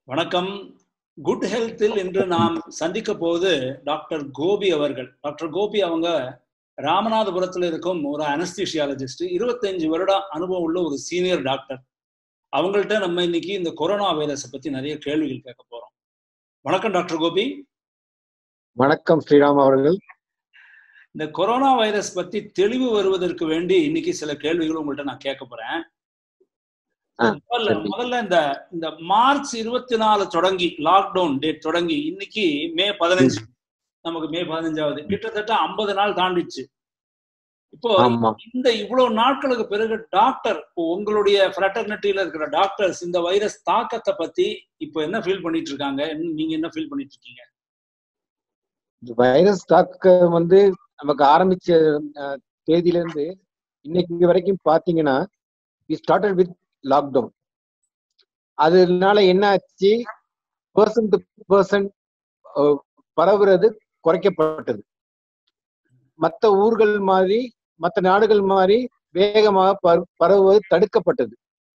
வணக்கம் குட் ஹெல்த்தில் இன்று நாம் சந்திக்க போவது டாக்டர் கோபி அவர்கள் டாக்டர் கோபி அவங்க ராமநாதபுரத்தில் இருக்கும் ஒரு அனஸ்தீஷியாலஜிஸ்ட் இருபத்தஞ்சு வருட அனுபவம் உள்ள ஒரு சீனியர் டாக்டர் அவங்கள்ட்ட நம்ம இன்னைக்கு இந்த கொரோனா வைரஸை பத்தி நிறைய கேள்விகள் கேட்க போறோம் வணக்கம் டாக்டர் கோபி வணக்கம் ஸ்ரீராம் அவர்கள் இந்த கொரோனா வைரஸ் பத்தி தெளிவு வருவதற்கு வேண்டி இன்னைக்கு சில கேள்விகள் உங்கள்ட்ட நான் கேட்க போறேன் ஆ, முதல்ல சரி. முதல்ல இந்த இந்த மார்ச் இருபத்தி நாலு தொடங்கி லாக்டவுன் டேட் தொடங்கி இன்னைக்கு மே பதினஞ்சு நமக்கு மே பதினஞ்சாவது கிட்டத்தட்ட ஐம்பது நாள் தாண்டிச்சு இப்போ ஆமா இந்த இவ்வளவு நாட்களுக்கு பிறகு டாக்டர் இப்போ உங்களுடைய ஃப்ரெட்டர்னிட்டியில இருக்கிற டாக்டர்ஸ் இந்த வைரஸ் தாக்கத்தை பத்தி இப்போ என்ன ஃபீல் பண்ணிட்டு இருக்காங்க என்ன- நீங்க என்ன ஃபீல் பண்ணிட்டு இருக்கீங்க வைரஸ் தாக்க வந்து நமக்கு ஆரம்பிச்ச அஹ், தேதியில இருந்து இன்னைக்கு வரைக்கும் பாத்தீங்கன்னா வி ஸ்டார்டட் வித் லாக்டவுன் அதனால என்ன ஆச்சு பர்சன் டு பர்சன் பரவுறது குறைக்கப்பட்டது மற்ற ஊர்கள் மாதிரி மற்ற நாடுகள் மாதிரி வேகமாக பர- பரவுவது தடுக்கப்பட்டது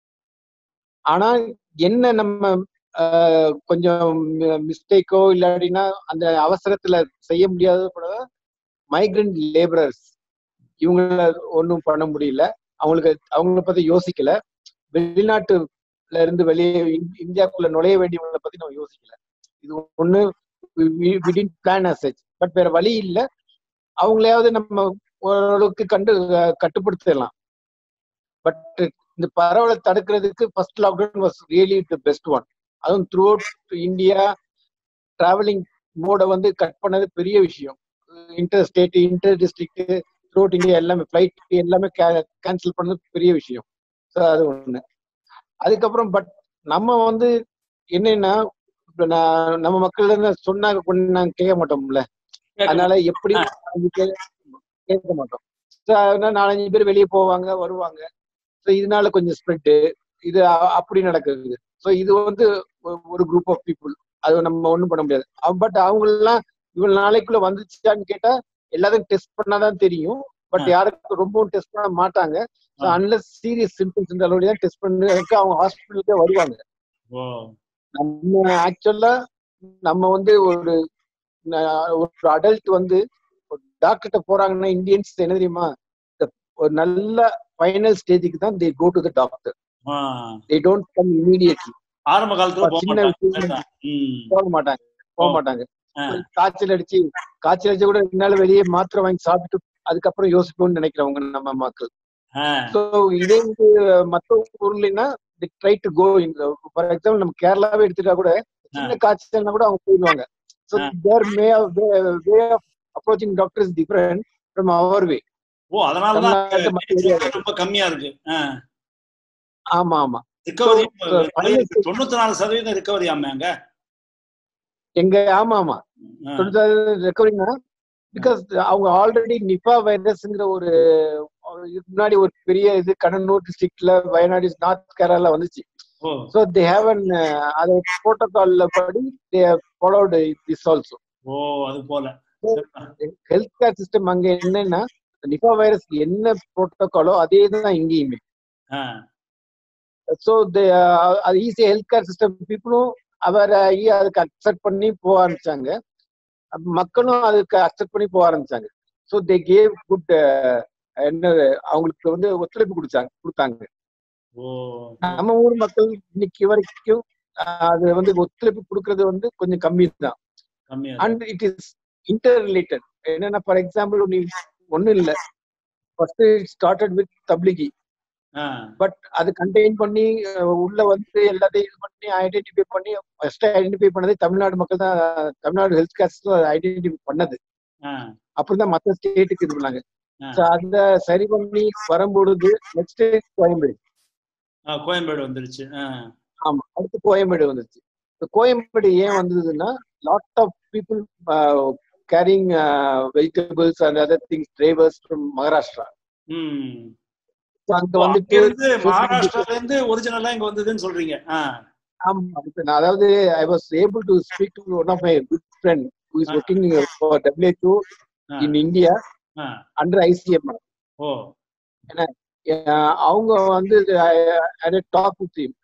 ஆனா என்ன நம்ம ஆஹ், கொஞ்சம் மிஸ்டேக்கோ இல்லாட்டினா அந்த அவசரத்துல செய்ய முடியாத மைக்ரண்ட் லேபரர்ஸ் இவங்கள ஒன்றும் பண்ண முடியல அவங்களுக்கு அவங்கள பத்தி யோசிக்கல வெளிநாட்டுல இருந்து வெளியே இந்~ இந்தியாக்குள்ள நுழைய வேண்டியவங்களை பத்தி நம்ம யோசிக்கல இது ஒண்ணு விடின் பிளான் அசச் பட் வேற வழி இல்ல அவங்களையாவது நம்ம ஓரளவுக்கு கண்டு அஹ், கட்டுப்படுத்திடலாம் பட் இந்த பரவலை தடுக்கிறதுக்கு first lockdown was really the best one அதுவும் throughout India travelling mode வந்து கட் பண்ணது பெரிய விஷயம் interstate interdistrict throughout India எல்லாமே ஃபிளைட் எல்லாமே கேன்சல் பண்ணது பெரிய விஷயம் ஸோ அது ஒண்ணு அதுக்கப்புறம் பட் நம்ம வந்து என்னன்னா இப்ப நான் நம்ம மக்கள் என்ன சொன்னாங்க கொண்டு நாங்க கேட்க மாட்டோம்ல அதனால எப்படி அது கே- கேட்க மாட்டோம் ஸோ அதனால நாலஞ்சு பேர் வெளியே போவாங்க வருவாங்க ஸோ இதனால கொஞ்சம் ஸ்ப்ரெட்டு இது அ- அப்படி நடக்குது ஸோ இது வந்து ஒ- ஒரு குரூப் ஆஃப் பீப்புள் அது நம்ம ஒண்ணும் பண்ண முடியாது பட் அவங்களெல்லாம் இவ்வளவு நாளைக்குள்ள வந்துச்சான்னு கேட்டா எல்லாத்தையும் டெஸ்ட் பண்ணாதான் தெரியும் பட் ஆ. யாருக்கும் ரொம்பவும் டெஸ்ட் பண்ண மாட்டாங்க so uh. Unless serious symptoms இருந்தாலும் தான் டெஸ்ட் பண்ணுறதுக்கு அவங்க ஹாஸ்பிட்டலுக்கே வருவாங்க ஓ நம்ம ஆக்சுவலா நம்ம வந்து ஒரு ந- ஒரு அடல்ட் வந்து டாக்டர்கிட்ட போறாங்கன்னா இந்தியன்ஸ் என்ன தெரியுமா இந்த ஒரு நல்ல ஃபைனல் ஸ்டேஜுக்கு தான் they go to the doctor uh they don't come immediately ஆரம்ப காலத்துல போக சின்ன மாட்டாங்க விஷயம் அதான். ம். போக மாட்டாங்க போக ஓ. மாட்டாங்க ஆ. காய்ச்சல் அடிச்சு காய்ச்சல் அடிச்சு கூட ரெண்டு நாள் வெளியே மாத்திரை வாங்கி சாப்பிட்டு அதுக்கப்புறம் யோசிப்போம்னு நினைக்கிறவங்க நம்ம மக்கள் ஆ. ஸோ இதே வந்து மற்ற ஊர்லன்னா try to go for example நம்ம கேரளாவே எடுத்துட்டா கூட சின்ன காய்ச்சல்னா கூட அவங்க போயிடுவாங்க so uh. Their may way of approaching doctor is different from our way ஓ அதனாலதான் தமிழ்நாட்டு மக்கள் area. ரொம்ப கம்மியா இருக்கு ஆமா ஆமா recovery So, uh, final stage- தொண்ணூத்தி நாலு சதவீதம் ரிகவரி ஆமாங்க எங்க ஆமா ஆமா ரெக்கவரினா பிகாஸ் அவங்க ஆல்ரெடி நிபா வைரஸ்ங்கிற ஒரு ஒரு இதுக்கு முன்னாடி ஒரு பெரிய இது கடலூர் டிஸ்ட்ரிக்ட்ல வயநாடு நார்த் கேரளா வந்துச்சு ஓ ஸோ தே ஹேவ் அன் அது ப்ரோட்டோகால்ல படி தே ஃபாலோடு திஸ் ஆல்சோ ஓ அது போல ஹெல்த் கேர் சிஸ்டம் அங்க என்னன்னா நிபா வைரஸ் என்ன ப்ரோட்டோகாலோ அதே தான் இங்கேயுமே ஆ. ஸோ அது ஈஸியா ஹெல்த் கேர் சிஸ்டம் பீப்புளும் அவர் ஆகி அதுக்கு அக்செப்ட் பண்ணி போக ஆரம்பிச்சாங்க அப்ப மக்களும் அதுக்கு அக்செப்ட் பண்ணி போக ஆரம்பிச்சாங்க ஸோ தே கேவ் குட் என்ன அவங்களுக்கு வந்து ஒத்துழைப்பு கொடுத்தாங்க கொடுத்தாங்க ஓ நம்ம ஊர் மக்கள் இன்னைக்கு வரைக்கும் அஹ், அது வந்து ஒத்துழைப்பு கொடுக்கறது வந்து கொஞ்சம் கம்மி தான் கம்மியா and it is interrelated என்னன்னா ஃபார் எக்ஸாம்பிள் நீ ஒன்றும் இல்லை first started with Tablighi uh. But அது கண்டெயின் பண்ணி அஹ், உள்ள வந்து எல்லாத்தையும் இது பண்ணி ஐடென்டிஃபை பண்ணி ஃபர்ஸ்ட் ஐடென்டிஃபை பண்ணது தமிழ்நாடு மக்கள் தான் தமிழ்நாடு ஹெல்த் கேர் ஐடென்டிஃபை பண்ணது ஆ. அப்புறம் தான் மற்ற ஸ்டேட்டுக்கு இது பண்ணாங்க ஆ. ஸோ அந்த சரி பண்ணி வரும்பொழுது நெக்ஸ்ட் கோயம்பேடு ஆ, கோயம்பேடு வந்துருச்சு ஆ. ஆமா அடுத்து கோயம்பேடு வந்துருச்சு இந்த கோயம்பேடு ஏன் வந்ததுன்னா lot of people carrying vegetables and other things drivers from Maharashtra ம். So அங்க ஓ, வந்துட்டு அங்கிருந்து மகாராஷ்டிரால இருந்து ஒரிஜினலா இங்க வந்ததுன்னு சொல்றீங்க ஆ. ஆமா இப்ப நான் அதாவது I was able to speak to one of my good friend who is Ah. Working for WHO uh. In India uh. Under ICM ஓ அவங்க வந்து டாக் வித்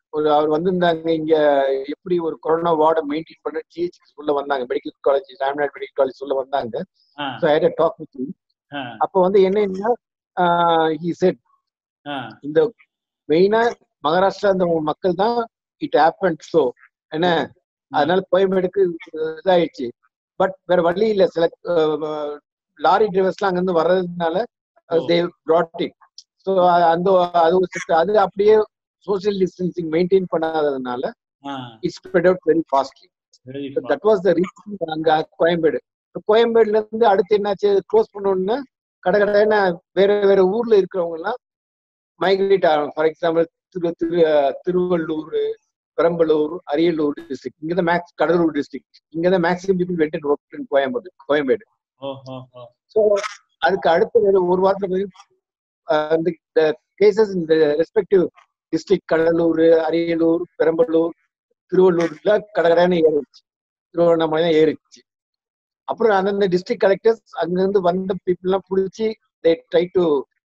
ஒரு அவர் வந்திருந்தாங்க இங்க எப்படி ஒரு கொரோனா வார்டை மெயின்டைன் பண்ண ஜிஹெச் உள்ள வந்தாங்க medical college Ramnath medical college உள்ள வந்தாங்க uh, so I talk with uh, அப்ப வந்து என்னன்னா ஹி செட் ஆ, இந்த மெயினா மகாராஷ்டிரா அந்த மக்கள் தான் இட் ஹேப்பன் ஸோ என்ன அதனால கோயம்பேடுக்கு இதாயிடுச்சு பட் வேற வழி இல்ல சில லாரி டிரைவர்ஸ்லாம் அங்கிருந்து வர்றதுனால தே brought it ஸோ அந்த அது ஒரு சிஸ்ட- அது அப்படியே சோசியல் டிஸ்டன்சிங் மெயின்டைன் பண்ணாததுனால uh, it spread out very fastly very that was the reason அங்க கோயம்பேடு இப்ப கோயம்பேடுல இருந்து அடுத்து என்னாச்சு க்ளோஸ் பண்ணோம்னா கடை கடைன்னு வேற வேற ஊர்ல இருக்கிறவங்க எல்லாம் மைக்ரேட் ஆகும் ஃபார் எக்ஸாம்பிள் திரு திரு திருவள்ளூர் பெரம்பலூர் அரியலூர் டிஸ்ட்ரிக்ட் இங்கதான் மேக்ஸ் கடலூர் டிஸ்ட்ரிக்ட் இங்கதான் maximum people went and work in Koyambedu Koyambedu ஓ, ஓ, ஓ. ஸோ அதுக்கு அடுத்த ஒரு ஒரு வாரத்துல போய் இந்த கேசஸ் இந்த ரெஸ்பெக்டிவ் டிஸ்ட்ரிக்ட் கடலூர் அரியலூர் பெரம்பலூர் திருவள்ளூர்ல கடகடன்னு ஏறிச்சு திருவண்ணாமலை ஏறிச்சு அப்புறம் அந்தந்த டிஸ்ட்ரிக்ட் கலெக்டர்ஸ் அங்கிருந்து வந்த பீப்புள் எல்லாம் பிடிச்சி they try to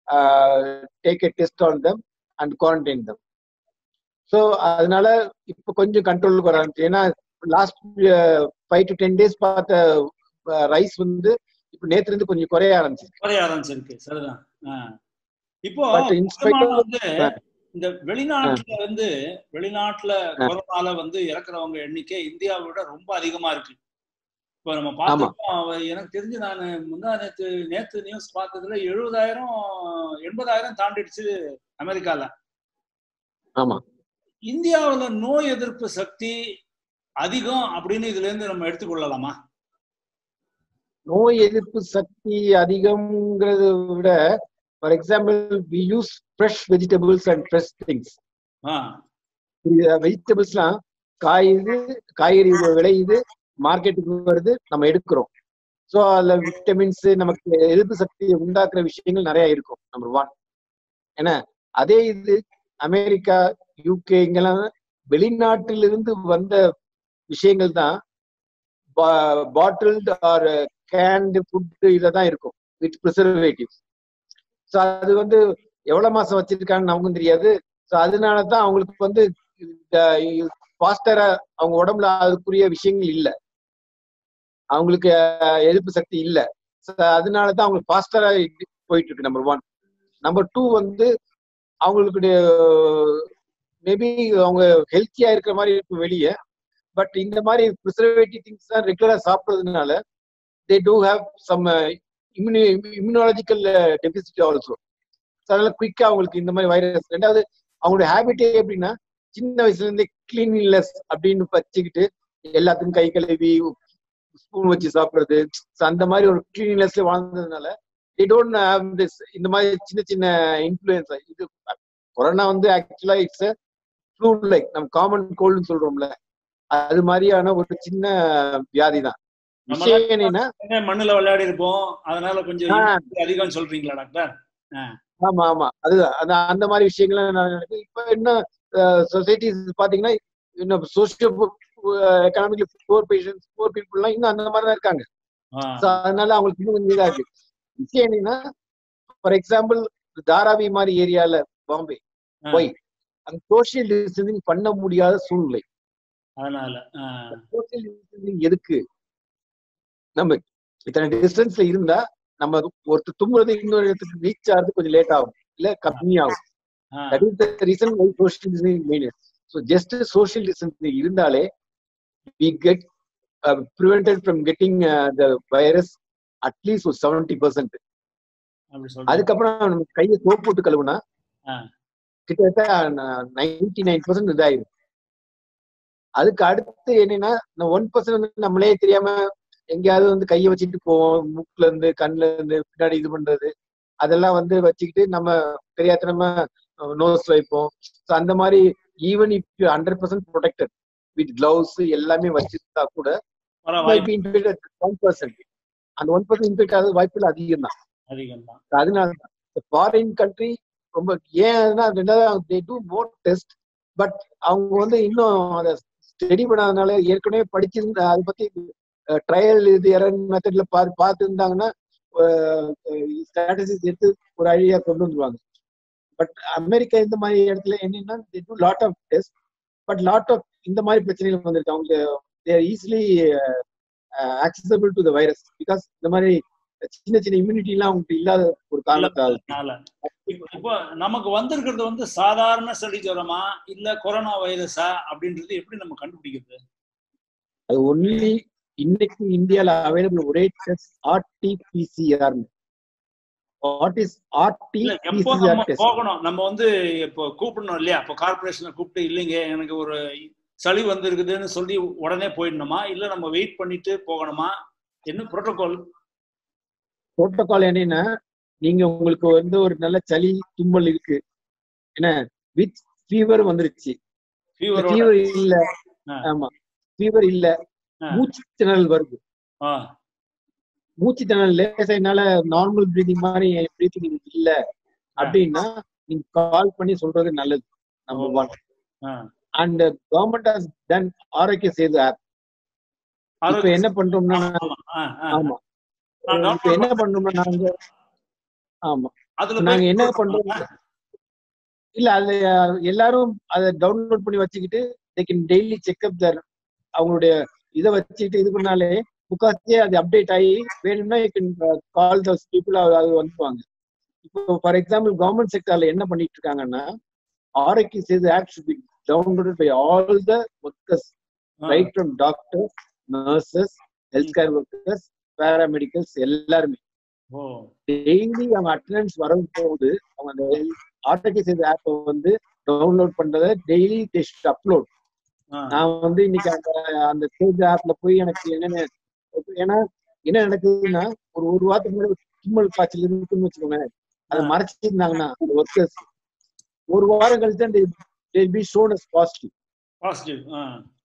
take a test on them and quarantine them so அதனால இப்போ கொஞ்சம் கண்ட்ரோலுக்கு வர ஆரம்பிச்சு ஏன்னா last five to ten days பார்த்த ரைஸ் வந்து இப்போ நேத்துல இருந்து கொஞ்சம் குறைய ஆரம்பிச்சிருக்கு குறைய ஆரம்பிச்சிருக்கு சரிதான் ஆ. இப்போ பட் இன்ஸ்பெக்டர் வருமானம் வந்து இந்த வெளிநாட்டுல வந்து வெளிநாட்டுல ஆ. கொரோனால வந்து இறக்குறவங்க எண்ணிக்கை இந்தியாவை விட ரொம்ப அதிகமா இருக்கு இப்போ நம்ம பார்த்தோம் அவ- எனக்கு தெரிஞ்சு நான் முந்தா நேத்து நேத்து நியூஸ் பார்த்ததுல எழுபதாயிரம் எண்பதாயிரம் தாண்டிடுச்சு அமெரிக்கால ஆமா இந்தியாவுல நோய் எதிர்ப்பு சக்தி அதிகம் அப்படின்னு இதுல இருந்து நம்ம எடுத்துக்கொள்ளலாமா நோய் எதிர்ப்பு சக்தி அதிகம்ங்கிறத விட for example we use fresh vegetables and fresh things uh வெஜிடபிள்ஸ்லாம் காயுது காய்கறி விளையுது மார்க்கெட்டுக்கு வருது நம்ம எடுக்கிறோம் ஸோ அதுல விட்டமின்ஸ் நமக்கு எதிர்ப்பு சக்தியை உண்டாக்குற விஷயங்கள் நிறைய இருக்கும் நம்பர் ஒன் ஏன்னா அதே இது அமெரிக்கா யூகே இங்கெல்லாம் வெளிநாட்டிலிருந்து வந்த விஷயங்கள் தான் பாட்டில்டு ஆர் கேன்டு ஃபுட்டு இதை தான் இருக்கும் வித் ப்ரிசர்வேட்டிவ்ஸ் ஸோ அது வந்து எவ்வளவு மாசம் வச்சிருக்காங்கன்னு நமக்கும் தெரியாது ஸோ அதனால தான் அவங்களுக்கு வந்து ஃபாஸ்டரா அவங்க உடம்புல அதுக்குரிய விஷயங்கள் இல்லை அவங்களுக்கு அஹ், எதிர்ப்பு சக்தி இல்லை ஸோ அதனால தான் அவங்களுக்கு ஃபாஸ்டரா போயிட்டு இருக்கு நம்பர் ஒன் நம்பர் டூ வந்து அவங்களுடைய மேபி அவங்க ஹெல்த்தியா இருக்கிற மாதிரி இருக்கும் வெளியே பட் இந்த மாதிரி ப்ரிசர்வேட்டிவ் திங்ஸ் தான் ரெகுலரா சாப்பிட்றதுனால தே டூ ஹாவ் சம் இம்யூனி இம்யூனாலஜிக்கல் டெபிசிட் ஆல்சோ அதனால குயிக்கா அவங்களுக்கு இந்த மாதிரி வைரஸ் ரெண்டாவது அவங்களோட ஹேபிட்டே எப்படின்னா சின்ன வயசுல இருந்தே கிளீன்லினஸ் அப்படின்னு வச்சுக்கிட்டு எல்லாத்துக்கும் கை கழுவி ஸ்பூன் வச்சு சாப்பிடுறது So அந்த மாதிரி ஒரு கிளீன்லினஸ்ல வாழ்ந்ததுனால they don't have this இந்த மாதிரி சின்ன சின்ன இன்ஃபுளுன்ஸ் இது கொரோனா வந்து ஆக்சுவலா இட்ஸ் ஃப்ளூ லைக் நம்ம காமன் கோல்டுன்னு சொல்றோம்ல அது மாதிரியான ஒரு சின்ன வியாதி தான் விஷயம் என்னன்னா என்ன மண்ணுல விளையாடி இருப்போம் அதனால கொஞ்சம் ஆ. immunity அதிகம்னு சொல்றீங்களா டாக்டர் ஆமா ஆமா அதுதான் அந்த அந்த மாதிரி விஷயங்கள்லாம் நான் நினைக்கிறேன் இப்ப என்ன சொசைட்டிஸ் பாத்தீங்கன்னா இன்னும் socio economically poor patients poor பீப்புள்லாம் இன்னும் அந்த மாதிரி தான் இருக்காங்க ஆ. So, அதனால அவங்களுக்கு இன்னும் கொஞ்சம் இதா இருக்கு விஷயம் என்னன்னா ஃபார் எக்ஸாம்பிள் தாராவி மாதிரி ஏரியால பாம்பே ஆ. போய் அங்க சோசியல் டிஸ்டன்சிங் பண்ண முடியாத சூழ்நிலை அதனால ஆ. சோசியல் டிஸ்டன்சிங் எதுக்கு நம்ம இத்தனை டிஸ்டன்ஸ்ல இருந்தா நம்ம ஒருத்தர் தும்புறது இன்னொரு இடத்துக்கு ரீச் ஆகிறது கொஞ்சம் லேட் ஆகும் இல்ல கம்மியாகும் uh. that is the reason why social distancing is made. So just social distancing இருந்தாலே we get uh, prevented from getting uh, the virus at least ஒரு செவன்டி பர்சன்ட் அப்படி சொல்றீங்க அதுக்கப்புறம் நம்ம கையை சோப்பு போட்டு கழுவுனா ஆ. கிட்டத்தட்ட நைன்டி நைன் பர்சன்ட் இதாயிரும் அதுக்கு அடுத்து என்னன்னா ஒன் பர்சன்ட் வந்து நம்மளே தெரியாம எங்கேயாவது வந்து கையை வச்சுட்டு போவோம் மூக்குல இருந்து கண்ணுல இருந்து பின்னாடி இது பண்றது அதெல்லாம் வந்து வச்சுக்கிட்டு நம்ம தெரியாதனமா நோஸ் வைப்போம் ஸோ அந்த மாதிரி even if hundred percent protected with gloves எல்லாமே வச்சிருந்தா கூட வர வாய்ப்பு ஒன் பர்சன்ட் அந்த ஒன் பர்சன்ட் இன்ஃபெக்ட் ஆகுது வாய்ப்புகள் அதிகம் தான் அதிகம் தான் அதனால ஃபாரின் கண்ட்ரி ரொம்ப ஏன்னா ரெண்டாவது they do more test but அவங்க வந்து இன்னும் அதை ஸ்டடி பண்ணாதனால ஏற்கனவே படிச்சிருந்த அதை பத்தி ட்ரையல் இது எரன் மெத்தட்ல பா பார்த்து இருந்தாங்கன்னா ஸ்ட்ராட்டஜிஸ் எடுத்து ஒரு ஐடியா கொண்டு வந்துருவாங்க பட் அமெரிக்கா இந்த மாதிரி இடத்துல என்னன்னா they do lot of test but lot of இந்த மாதிரி பிரச்சனைகள் வந்திருக்கு அவங்க their easily accessible to the virus because இந்த மாதிரி சின்ன சின்ன இம்யூனிட்டி எல்லாம் அவங்களுக்கு இல்லாத ஒரு காரணத்தால் அதனால இப்போ இப்போ நமக்கு வந்திருக்கிறது வந்து சாதாரண சளி ஜுரமா இல்ல கொரோனா வைரஸா அப்படின்றது எப்படி நம்ம கண்டுபிடிக்கிறது அது ஒன்லி இன்னைக்கு இந்தியால அவைலபிள் ஒரே டெஸ்ட் ஆர்டிபிசிஆர் வாட் இஸ் இல்ல எப்போ ஆர்டிபிசிஆர் நம்ம டெஸ்ட் போகணும் நம்ம வந்து இப்போ கூப்பிடணும் இல்லையா இப்போ கார்பரேஷனை கூப்பிட்டு இல்லைங்க எனக்கு ஒரு சளி வந்திருக்குதுன்னு சொல்லி உடனே போயிடணுமா இல்ல நம்ம வெயிட் பண்ணிட்டு போகணுமா என்ன புரோட்டோகால் புரோட்டோகால் என்னன்னா நீங்க உங்களுக்கு வந்து ஒரு நல்ல சளி தும்மல் இருக்கு என்ன வித் ஃபீவர் வந்துருச்சு ஃபீவரோட ஃபீவர் இல்ல ஆ. ஆமா ஃபீவர் இல்ல ஆ. மூச்சு திணறல் வருது ஆ மூச்சு திணறல் லேசா என்னால நார்மல் பிரீதிங் மாதிரி பிரீத்திங் இல்ல அப்படின்னா நீங்க கால் பண்ணி சொல்றது நல்லது number one uh. And government has done Aarogya Setu app இப்ப ஆரோக்கிய- என்ன பண்றோம்னா ஆமா, ஆ, ஆ. ஆமா நான் இப்ப என்ன பண்றோம்னா நாங்க ஆமா அதுல இப்ப நாங்க போய் என்ன பண்றோம் இல்ல அது அஹ், எல்லாரும் அதை டவுன்லோட் பண்ணி வச்சுக்கிட்டு they can daily checkup their அவங்களுடைய இதை வச்சுக்கிட்டு இது பண்ணாலே முக்காசே அது அப்டேட் ஆகி வேணும்னா you can call those people அது வந்துருவாங்க இப்போ ஃபார் எக்ஸாம்பிள் கவர்மெண்ட் செக்டர்ல என்ன பண்ணிட்டு இருக்காங்கன்னா Aarogya Setu app should be downloaded by all the workers uh, right from doctors nurses health care workers paramedicals எல்லாருமே ஓ டெய்லி அவங்க அட்டண்டன்ஸ் வரும்போது அவங்க அந்த ஆரோக்கிய சேது ஆப்பை வந்து டவுன்லோட் பண்றத daily they should upload uh, நான் வந்து இன்னைக்கு அந்த அந்த சேது ஆப்ல போய் எனக்கு என்னென்ன ஏன்னா என்ன நடக்குதுன்னா ஒரு ஒரு வாரத்துக்கு முன்னாடி ஒரு தும்மல் காய்ச்சல் இருக்குன்னு வச்சுக்கோங்க அதை ஆ. மறைச்சிருந்தாங்கன்னா அந்த ஒர்க்கர்ஸ் ஒரு வாரம் கழிச்சு அந்த be shown as positive positive uh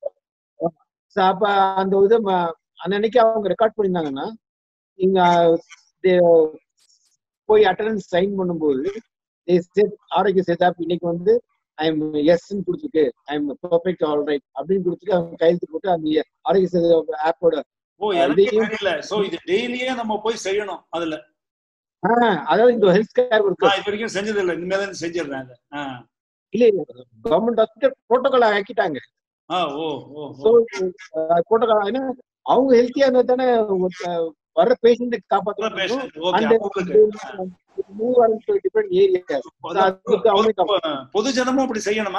so அப்ப அந்த இது ம- அன்னன்னைக்கு அவங்க ரெக்கார்ட் பண்ணியிருந்தாங்கன்னா இங்க they போய் அட்டண்டன்ஸ் சைன் பண்ணும்போது they said, ஆரோக்கிய சேதாப் இன்னைக்கு வந்து ஐ எம் எஸ்ன்னு கொடுத்துருக்கு I am perfect all right அப்படின்னு கொடுத்துட்டு அவங்க கையெழுத்து போட்டு அந்த ஆரோக்கிய சேதாப் ஆப்போட ஓ எனக்கு இதையும் தெரியல சோ இது டெய்லியே நம்ம போய் செய்யணும் அதுல அதாவது இந்த ஹெல்த் கேர் ஒர்க்கர் நான் இது வரைக்கும் செஞ்சது இல்ல இனிமே தான் செஞ்சிடுறேன் அதை ஆ. இல்ல கவர்மெண்ட் ஹாஸ்பிட்டல் புரோட்டோகால் ஆக்கிட்டாங்க ஆ ஓ ஓ ஸோ ஓ புரோட்டோகால் ஏன்னா அவங்க ஹெல்த்தியா இருந்தா தானே ஒருத்த- வர்ற பேஷண்ட்டை காப்பாற்ற முடியும் patient, okay, and அவங்களுக்கு. move on to different areas. So அதுக்கு அவங்களுக்கு பொது- பொது ஜனமும் அப்படி செய்யணுமா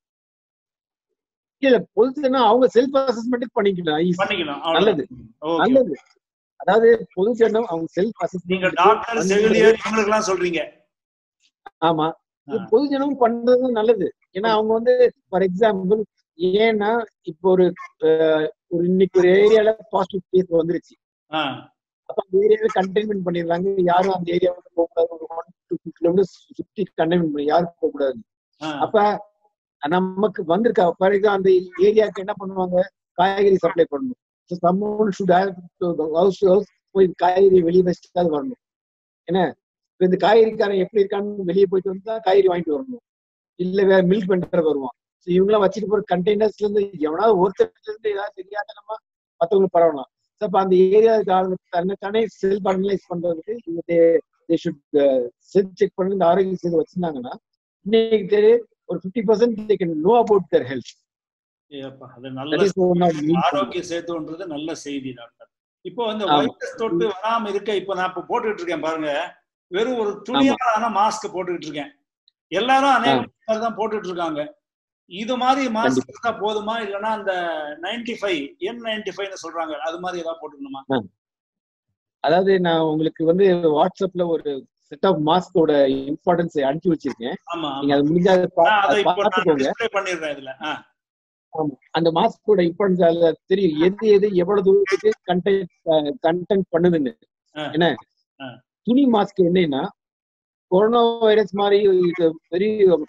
இல்ல பொதுச்சுன்னா அவங்க செல்ஃப் அசஸ்மெண்ட் பண்ணிக்கலாம் easy. பண்ணிக்கலாம் நல்லது. ஓகே நல்லது அதாவது பொதுச்சனம் அவங்க செல்ஃப் நீங்க டாக்டர் அசஸ்மெண்ட் செவிலியர் இவங்களுக்கு எல்லாம் சொல்றீங்க ஆமா இது ஆ. பொதுஜனம் பண்றது நல்லது ஏன்னா அவங்க வந்து ஃபார் எக்ஸாம்பிள் ஏன்னா இப்போ ஒரு அஹ், ஒரு இன்னைக்கு ஒரு ஏரியால பாசிட்டிவ் கேஸ் வந்துருச்சு ஆ, அப்ப அந்த ஏரியாவை கண்டெய்ன்மெண்ட் பண்ணிடுறாங்க யாரும் அந்த ஏரியா வந்து போகக்கூடாது ஒரு ஒன் டூ கிலோமீட்டர் சுத்தி கண்டெய்ன்மெண்ட் பண்ணி யாரும் போகக்கூடாது ஆ, அப்ப நமக்கு வந்திருக்கா ஃபார் எக்ஸாம்பிள் அந்த ஏரியாவுக்கு என்ன பண்ணுவாங்க காய்கறி சப்ளை பண்ணணும் so someone should house house போய் காய்கறி வெளியே வச்சுட்டு அது வரணும் என்ன இப்ப இந்த காய்கறிக்காரன் எப்படி இருக்கான்னு வெளியே போயிட்டு வந்து தான் காய்கறி வாங்கிட்டு வரணும் இல்ல வேற மில்க் வெண்டர் வருவான் ஸோ இவங்கெல்லாம் வச்சுட்டு போற கண்டெய்னர்ஸ்ல இருந்து எவனாவது ஒருத்தர் இருந்து ஏதாவது தெரியாதனமா மத்தவங்களுக்கு பரவலாம் ஸோ அப்ப அந்த ஏரியா தன்னைத்தானே செல்ஃப் அனலைஸ் பண்றதுக்கு இவங்க தே ஷுட் செல்ஃப் செக் பண்ணி இந்த ஆரோக்கிய சேவை வச்சிருந்தாங்கன்னா இன்னைக்கு தெரியும் ஒரு fifty percent they can know about their health ஏப்பா, அது தட் நல்ல இஸ் ஒன் ஆஃப் ஆரோக்கிய சேத்துன்றது நல்ல செய்தி டாக்டர் இப்போ இந்த ஆமா. வைரஸ் தொட்டு வராம இருக்க இப்போ நான் இப்போ போட்டுக்கிட்டு இருக்கேன் பாருங்க வெறும் ஒரு துணியான மாஸ்க் போட்டுக்கிட்டு இருக்கேன் எல்லாரும் அநேக தான் போட்டுட்டு இருக்காங்க இது மாதிரி மாஸ்க் இருந்தா போதுமா இல்லைன்னா அந்த நைன்டி ஃபைவ் என் நைன்டி ஃபைவ்னு சொல்றாங்க அது மாதிரி ஏதாவது போட்டுக்கணுமா அதாவது நான் உங்களுக்கு வந்து வாட்ஸ்அப்ல ஒரு செட் ஆஃப் மாஸ்கோட இம்பார்ட்டன்ஸ் அனுப்பி வச்சிருக்கேன் ஆமா நீங்க ஆமா அது முடிஞ்சா அதை பா- நான் அதை அதை இப்போ நான் பார்த்துக்கோங்க டிஸ்பிளே பண்ணிடுறேன் இதுல ஆ, ஆமா. அந்த மாஸ்கோட இம்பார்ட்டன்ஸ் அதுல தெரியும் எது எது எவ்வளவு தூரத்துக்கு கண்டென்ட் கண்டென்ட் பண்ணுதுன்னு ஆ. என்ன ஆ. துணி மாஸ்க் என்னன்னா கொரோனா வைரஸ் மாதிரி இது வெரி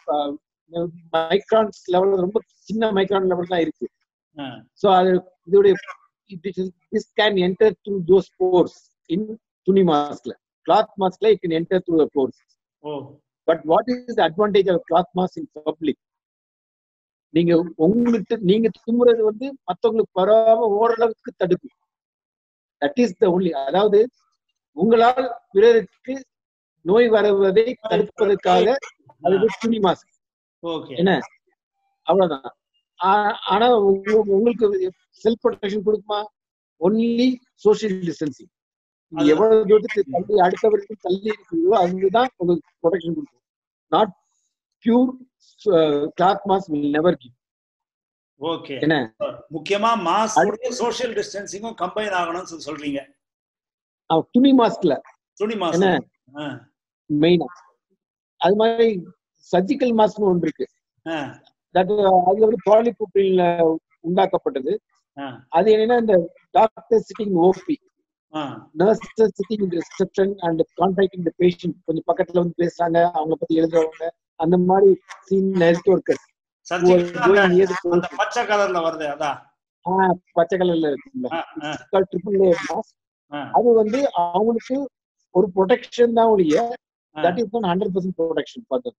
மைக்ரான்ஸ் லெவல் ரொம்ப சின்ன மைக்ரான் லெவல் தான் இருக்கு ஆ, ஸோ அது இதோடைய this can enter through those pores in துணி மாஸ்க்ல கிளாத் மாஸ்க்ல it can enter through the pores oh but what is advantage of cloth mask in public நீங்க உங்களுக்கு நீங்க தும்முறது வந்து மத்தவங்களுக்கு வராம ஓரளவுக்கு தடுக்கும் தட் இஸ் த ஒன்லி அதாவது உங்களால் பிறருக்கு நோய் வருவதை தடுப்பதற்காக அது துணி மாஸ்க் ஓகே என்ன அவ்வளவுதான் ஆ- ஆனா உங்களுக்கு உங்களுக்கு செல்ஃப் ப்ரொடெக்ஷன் கொடுக்குமா ஒன்லி சோஷியல் டிஸ்டன்சிங் அதுதான். எவ்வளவு தூரத்துக்கு தள்ளி அடுத்தவருக்கு தள்ளி இருக்கீங்களோ அதுதான் உங்களுக்கு ப்ரொடெக்ஷன் கொடுக்கும் not pure cloth mask will never give okay என்ன முக்கியமா மாஸ் சோஷியல் டிஸ்டன்சிங்கும் கம்பைன் ஆகணும்னு சொல்லி சொல்றீங்க அவன் துணி மாஸ்க்ல துணி என்ன மாசம் மெயினா அது மாதிரி சர்ஜிக்கல் மாஸ்க்னு ஒன்று இருக்கு தட் அது வந்து பாலிபுப்ரின்ல உண்டாக்கப்பட்டது அது என்னன்னா இந்த doctor sitting OP nurse sitting in reception and contacting the patient கொஞ்சம் பக்கத்துல வந்து பேசுறாங்க அவங்கள பத்தி எழுதுறவங்க அந்த மாதிரி சீன் ஹெல்த் ஒர்க்கர்ஸ் அந்த பச்சை கலர்ல வருது அதான் பச்சை கலர்ல இருக்குல்ல ட்ரிபிள் லேயர் மாஸ்க் அது வந்து அவங்களுக்கு ஒரு ப்ரொடெக்ஷன் தான் ஒழிய that is one hundred percent protection பார்த்தது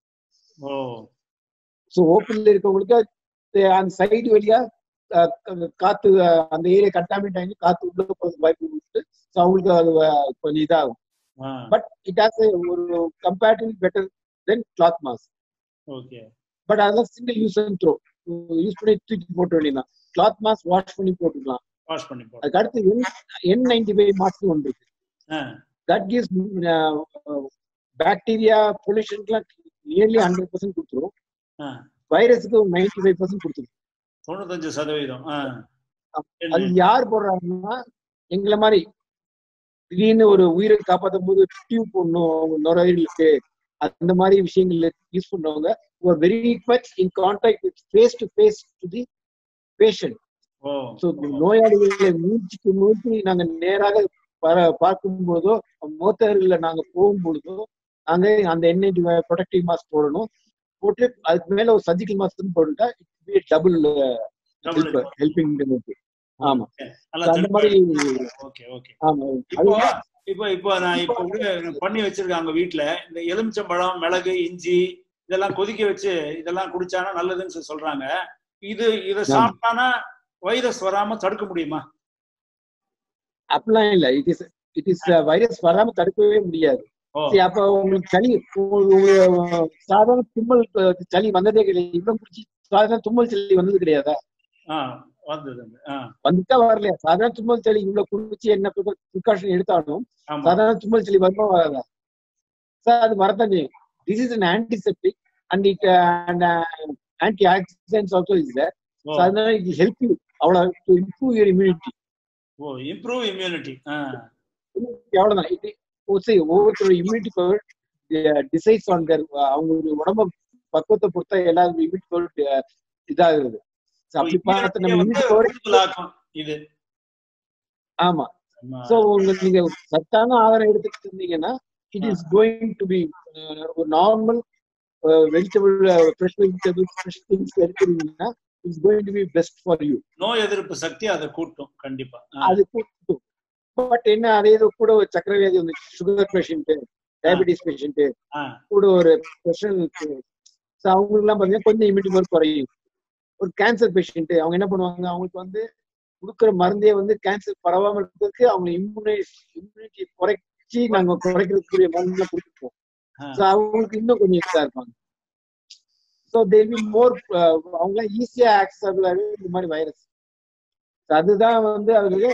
ஸோ ஓப்பன்ல இருக்கவங்களுக்கு அந்த சைடு வழியா காத்து அந்த ஏரியா கண்டாமினேட் ஆகி காத்து உள்ள போகிறது வாய்ப்பு கொடுத்து ஸோ அவங்களுக்கு அது கொஞ்சம் இதாகும் பட் இட் ஹாஸ் ஒரு comparative better then cloth mask okay but அதெல்லாம் single use and throw use பண்ணி தூக்கி போட்ட வேண்டியதான் கிளாத் மாஸ்க் வாஷ் பண்ணி போட்டுக்கலாம் வாஷ் பண்ணி போட்டு அதுக்கு அடுத்து N N ninety five mask ஒன்று இருக்கு தட் கிவ்ஸ் பாக்டீரியா பொல்யூஷனுக்குலாம் நியர்லி ஹண்ட்ரட் பர்சன்ட் கொடுத்துரும் வைரஸுக்கு ஒரு நைன்டி ஃபைவ் பர்சன்ட் கொடுத்துரும் தொண்ணூத்தஞ்சு சதவீதம் அது யார் போடுறாங்கன்னா எங்களை மாதிரி திடீர்னு ஒரு உயிரை காப்பாற்றும் போது டியூப் போடணும் நுரையீரலுக்கு அந்த மாதிரி விஷயங்கள்ல யூஸ் பண்றவங்க very much in contact with face to face to the patient so நோயாளிகளை மூச்சுக்கு மூச்சு நாங்க நேராக பார்க்கும் பொழுதோ மோத்தர்ல நாங்க போகும் பொழுதோ நாங்க அந்த என்ஐடி ப்ரொடக்டிவ் மாஸ்க் போடணும் போட்டு அதுக்கு மேல ஒரு சர்ஜிக்கல் மாஸ்க் போட்டுட்டா இட் டபுள் ஹெல்பிங் ஆமா அந்த மாதிரி ஆமா இப்போ இப்போ நான் இப்போ பண்ணி வச்சிருக்காங்க வீட்டுல இந்த எலுமிச்சம்பழம் மிளகு இஞ்சி இதெல்லாம் கொதிக்க வச்சு இதெல்லாம் குடிச்சானா நல்லதுன்னு சொல்றாங்க இது இத சாப்பிட்டானா வைரஸ் வராம தடுக்க முடியுமா அப்படிலாம் இல்ல it is it is virus வராம தடுக்கவே முடியாது அப்ப உங்களுக்கு சளி சாதாரண தும்மல் சளி வந்ததே கிடையாது இவ்வளவு குடிச்சு சாதாரண தும்மல் சளி வந்தது கிடையாதா வந்துட்டா வரலையா சாதாரண தும்மல் சளி இவ்வளவு குடிச்சு என்ன ப்ரிகாஷன் எடுத்தாலும் சாதாரண தும்மல் சளி வருமா வராதா சார் அது வரதான் செய்யும் this is an antiseptic and it and antioxidants also is there அதனால இட் ஹெல்ப் யூ அவ்வளவு to improve your immunity oh improve immunity அவ்வளவுதான் இது ஒவ்வொருத்தரோட immunity power decides on their அவங்களுடைய உடம்ப பக்குவத்தை பொறுத்தா எல்லாரும் இம்யூனிட்டி பவர் இதாகிறது அப்படி பார்த்து நம்ம இம்யூனிட்டி பவர் இது ஆமா சோ உங்களுக்கு நீங்க சத்தான ஆதாரம் எடுத்துட்டு இருந்தீங்கன்னா it is going to be ஒரு normal vegetable fresh vegetable fresh things எடுத்துருந்தீங்கன்னா it's going to be best for you நோய் எதிர்ப்பு சக்தி அதை கூட்டும் கண்டிப்பா அது கூட்டும் பட் என்ன அதே இது கூட ஒரு சக்கரை வியாதி வந்து சுகர் பேஷண்ட் டயபிட்டிஸ் பேஷண்ட் கூட ஒரு பிரஷர் இருக்கு அவங்களுக்கு எல்லாம் பாத்தீங்கன்னா கொஞ்சம் இம்யூனிட்டி பவர் குறையும் ஒரு கேன்சர் பேஷண்ட் அவங்க என்ன பண்ணுவாங்க அவங்களுக்கு வந்து கொடுக்குற மருந்தே வந்து கேன்சர் பரவாம இருக்கிறதுக்கு அவங்க இம்யூனை இம்யூனிட்டி குறைச்சி நாங்க குறைக்கிறதுக்குரிய மருந்து கொடுத்துருப்போம் ஸோ அவங்களுக்கு இன்னும் கொஞ்சம் இதா இருப்பாங்க ஸோ தேர் பி மோர் அவங்க ஈஸியா ஆக்சபிள் இந்த மாதிரி வைரஸ் அதுதான் வந்து அவருக்கு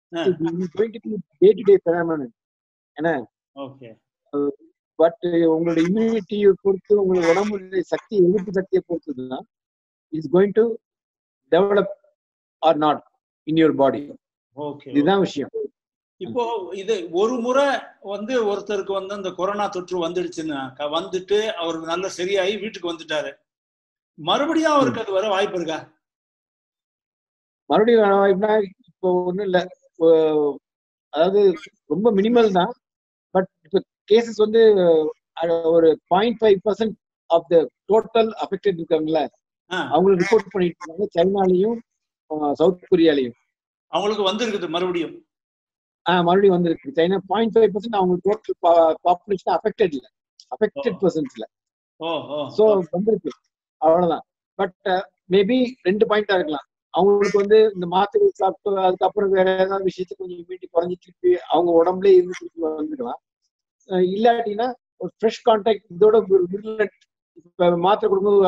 டே டு டே பெனாமன் என்ன ஓகே பட் உங்களோட இம்யூனிட்டியை பொறுத்து உங்களோட உடம்புடைய சக்தி எதிர்ப்பு சக்தியை பொறுத்து தான் it's going to develop or not in your body okay இதுதான் விஷயம் இப்போ இது ஒரு முறை வந்து ஒருத்தருக்கு வந்து இந்த கொரோனா தொற்று வந்துடுச்சுன்னா வந்துட்டு அவருக்கு நல்ல சரியாகி வீட்டுக்கு வந்துட்டாரு மறுபடியும் அவருக்கு அது வர வாய்ப்பு இருக்கா மறுபடியும் வர வாய்ப்புனா இப்போ ஒண்ணும் இல்ல அதாவது ரொம்ப மினிமல் தான் பட் இப்போ கேசஸ் வந்து ஒரு point five percent of the total affected இருக்காங்கல்ல அவங்களுக்கு ரிப்போர்ட் பண்ணிட்டு இருக்காங்க சைனாலையும் சவுத் கொரியாலையும் அவங்களுக்கு வந்திருக்குது மறுபடியும் ஆஹ் மறுபடியும் வந்திருக்கு சைனா பாயிண்ட் ஃபைவ் பர்சன்ட் அவங்க டோட்டல் பாப்புலேஷன் அஃபெக்டட் இல்ல அஃபெக்டட் பர்சன்ஸ்ல ஸோ வந்திருக்கு அவ்வளவுதான் பட் மேபி ரெண்டு பாயிண்டா இருக்கலாம் அவங்களுக்கு வந்து இந்த மாத்திரை சாப்பிட்டு அதுக்கப்புறம் வேற ஏதாவது விஷயத்துக்கு கொஞ்சம் இம்யூனிட்டி குறைஞ்சி திருப்பி அவங்க உடம்புல இருந்து திருப்பி வந்துக்கலாம் இல்லாட்டினா ஒரு ஃப்ரெஷ் கான்டாக்ட் இதோட இப்ப மாத்திரை கொடுக்கும்போது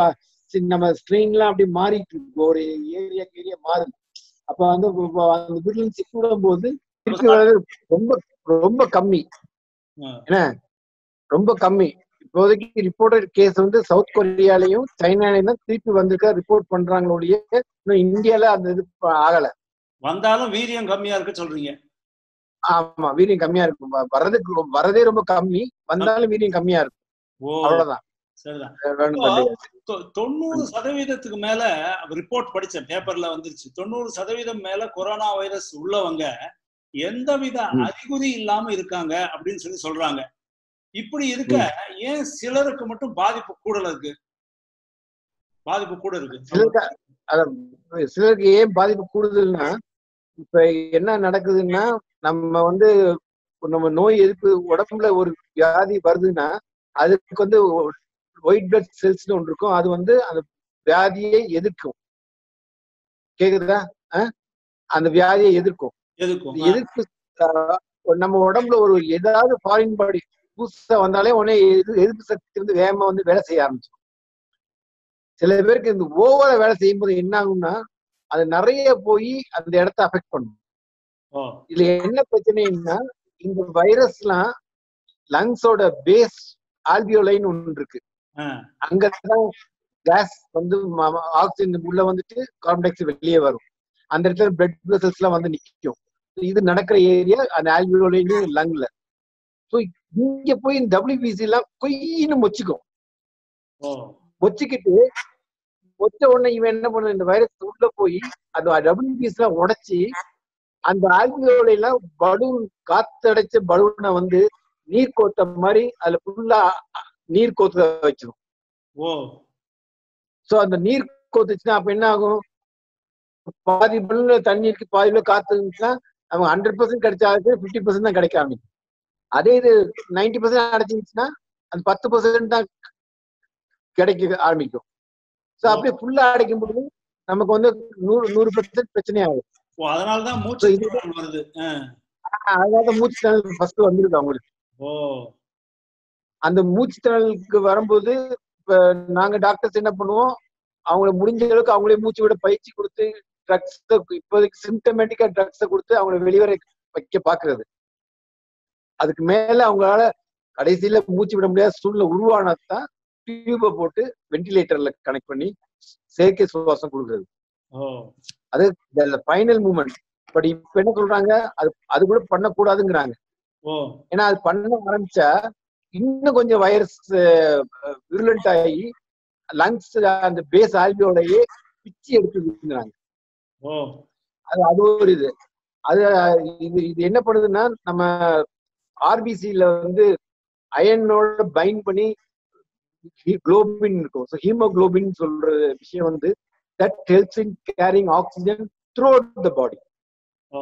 சி- நம்ம ஸ்ட்ரெயின்லாம் அப்படி மாறிட்டு இருக்கு ஒரு ஏரியா ஏரியா மாறுது அப்ப வந்து இப்ப அந்த விருலன்சி கூடும் போது திருப்பி வர்றது ரொம்ப ரொம்ப கம்மி ஆ. என்ன ரொம்ப கம்மி இப்போதைக்கு ரிப்போர்ட்டட் கேஸ் வந்து சவுத் கொரியாலையும் சைனாலையும் தான் திருப்பி வந்திருக்க ரிப்போர்ட் பண்றாங்களோடைய இன்னும் இந்தியால அந்த இது ப- ஆகல வந்தாலும் வீரியம் கம்மியா இருக்கு சொல்றீங்க ஆமா வீரியம் கம்மியா இருக்கும் வ- வர்றதுக்கு ரொ- வர்றதே ரொம்ப கம்மி வந்தாலும் வீரியம் கம்மியா இருக்கும் ஓ அவ்வளவுதான் சரிதான் வேணும் இப்போ கிடையாது. தொ- தொண்ணூறு சதவீதத்துக்கு மேல ரிப்போர்ட் படிச்சேன் பேப்பர்ல வந்துருச்சு தொண்ணூறு சதவீதம் மேல கொரோனா வைரஸ் உள்ளவங்க எந்தவித ம். அறிகுறி இல்லாம இருக்காங்க அப்படின்னு சொல்லி சொல்றாங்க இப்படி இருக்க ஏன் சிலருக்கு மட்டும் பாதிப்பு கூடல இருக்கு பாதிப்பு கூட இருக்கு சிலருக்கு அதான் சிலருக்கு ஏன் பாதிப்பு கூடுதல்னா இப்ப என்ன நடக்குதுன்னா நம்ம வந்து நம்ம நோய் எதிர்ப்பு உடம்புல ஒரு வியாதி வருதுன்னா அதுக்கு வந்து ஒயிட் பிளட் செல்ஸ்னு ஒன்று இருக்கும் அது வந்து அந்த வியாதியை எதிர்க்கும் கேக்குதா அஹ்? அந்த வியாதியை எதிர்க்கும் எதுக்கும் இந்த எதிர்ப்பு ஆஹ், நம்ம உடம்புல ஒரு ஏதாவது ஃபாரின் பாடி புதுசா வந்தாலே உடனே எதிர்- எதிர்ப்பு சக்தி வந்து வேகமா வந்து வேலை செய்ய ஆரம்பிச்சிடும் சில பேருக்கு இந்த ஓவரா வேலை செய்யும்போது என்ன ஆகும்னா அது நிறைய போய் அந்த இடத்த அஃபெக்ட் பண்ணும் ஓ இதுல என்ன பிரச்சனைன்னா இந்த வைரஸ்லாம் லங்ஸோட பேஸ் ஆல்பியோலைன் ஒன்று இருக்கு ஆ, அங்கதான் கேஸ் வந்து ஆக்சிஜன் உள்ள வந்துட்டு கார்பன் டை ஆக்சைடு வெளியே வரும் அந்த இடத்துல பிளட் வெசல்ஸ் எல்லாம் வந்து நிக்கும் இது நடக்கிற ஏரியா அந்த ஆல்வியோலைன் லங்ல ஸோ இங்க போய் இந்த டபிள்யூபிசி எல்லாம் கொய்னு மொச்சிக்கும் ஓ மொச்சிக்கிட்டு மொச்ச உடனே இவன் என்ன பண்ண இந்த வைரஸ் உள்ள போய் அந்த டபிள்யூபிசி எல்லாம் உடைச்சி அந்த ஆல்வியோலை எல்லாம் பலூன் காத்தடைச்ச பலூனை வந்து நீர் கோத்த மாதிரி அதுல ஃபுல்லா நீர் கோத்த வச்சிரும் ஓ சோ அந்த நீர் கோத்துச்சுன்னா அப்ப என்ன ஆகும் பாதி பல்லுல தண்ணி இருக்கு பாதியில காத்து இருந்துச்சுன்னா அவங்க ஹண்ட்ரட் பர்சன்ட் கிடைச்சாலும் ஃபிஃப்டி பர்சன்ட் தான் கிடைக்க ஆரம்பிக்கும் அதே இது நைன்டி பர்சன்ட் அடைச்சிருந்துச்சுன்னா அந்த பத்து பர்சன்ட் தான் கிடைக்க ஆரம்பிக்கும் ஸோ அப்படியே ஃபுல்லா அடைக்கும் போது நமக்கு வந்து நூறு நூறு பர்சன்ட் பிரச்சனை ஆகும் ஓ அதனாலதான் So, மூச்சு இது- திணறல் வருது ஆ, அதாவது மூச்சு திணறல் ஃபர்ஸ்ட் வந்துருக்கு அவங்களுக்கு ஓ அந்த மூச்சு திணறலுக்கு வரும்போது இப்ப நாங்க டாக்டர்ஸ் என்ன பண்ணுவோம் அவங்கள முடிஞ்ச அளவுக்கு அவங்களே மூச்சு விட பயிற்சி கொடுத்து ட்ரக்ஸ் இப்போதைக்கு சிம்டமேட்டிக்கா ட்ரக்ஸை கொடுத்து அவங்கள வெளிவர வைக்க பாக்குறது அதுக்கு மேல அவங்களால கடைசியில மூச்சு விட முடியாத சூழ்நிலை உருவானதான் டியூபை போட்டு வென்டிலேட்டர்ல கனெக்ட் பண்ணி செயற்கை சுவாசம் கொடுக்குறது ஓ அது ஃபைனல் மூமெண்ட் பட் இப்ப என்ன சொல்றாங்க அது அது கூட பண்ணக்கூடாதுங்கிறாங்க ஓ ஏன்னா அது பண்ண ஆரம்பிச்சா இன்னும் கொஞ்சம் வைரஸ் விருலண்ட் ஆகி லங்ஸ் அந்த பேஸ் ஆல்வியோடையே பிச்சு எடுத்துக்கிறாங்க ஓ அது அது ஒரு இது அது இது இது என்ன பண்ணுதுன்னா நம்ம ஆர்பிசில வந்து அயனோட பைண்ட் பண்ணி குளோபின் இருக்கும் ஸோ ஹீமோகுளோபின் சொல்ற விஷயம் வந்து that helps in carrying oxygen through the body ஓ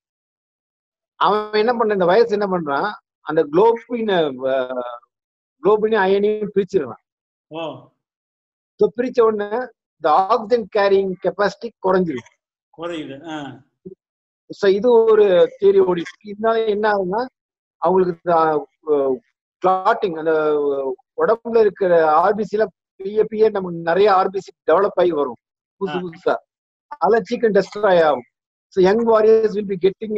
அவன் என்ன பண்ண இந்த வைரஸ் என்ன பண்றான் அந்த குளோபின் குளோபின் அயனையும் பிரிச்சிடுறான் ஓ ஸோ பிரிச்ச உடனே இந்த ஆக்சிஜன் கேரிங் கெப்பாசிட்டி குறைஞ்சிரும் குறையுது ஆ ஸோ இது ஒரு தியரி ஓடி இதனால என்ன ஆகுதுன்னா அவங்களுக்கு கிளாட்டிங் அந்த உடம்புல இருக்கிற ஆர்பிசி எல்லாம் பிய பிய நமக்கு நிறைய ஆர்பிசி டெவலப் ஆகி வரும் புதுசு ஆ. புதுசா அதெல்லாம் சீக்கிரம் டெஸ்ட்ராய் ஆகும் so young warriors will be getting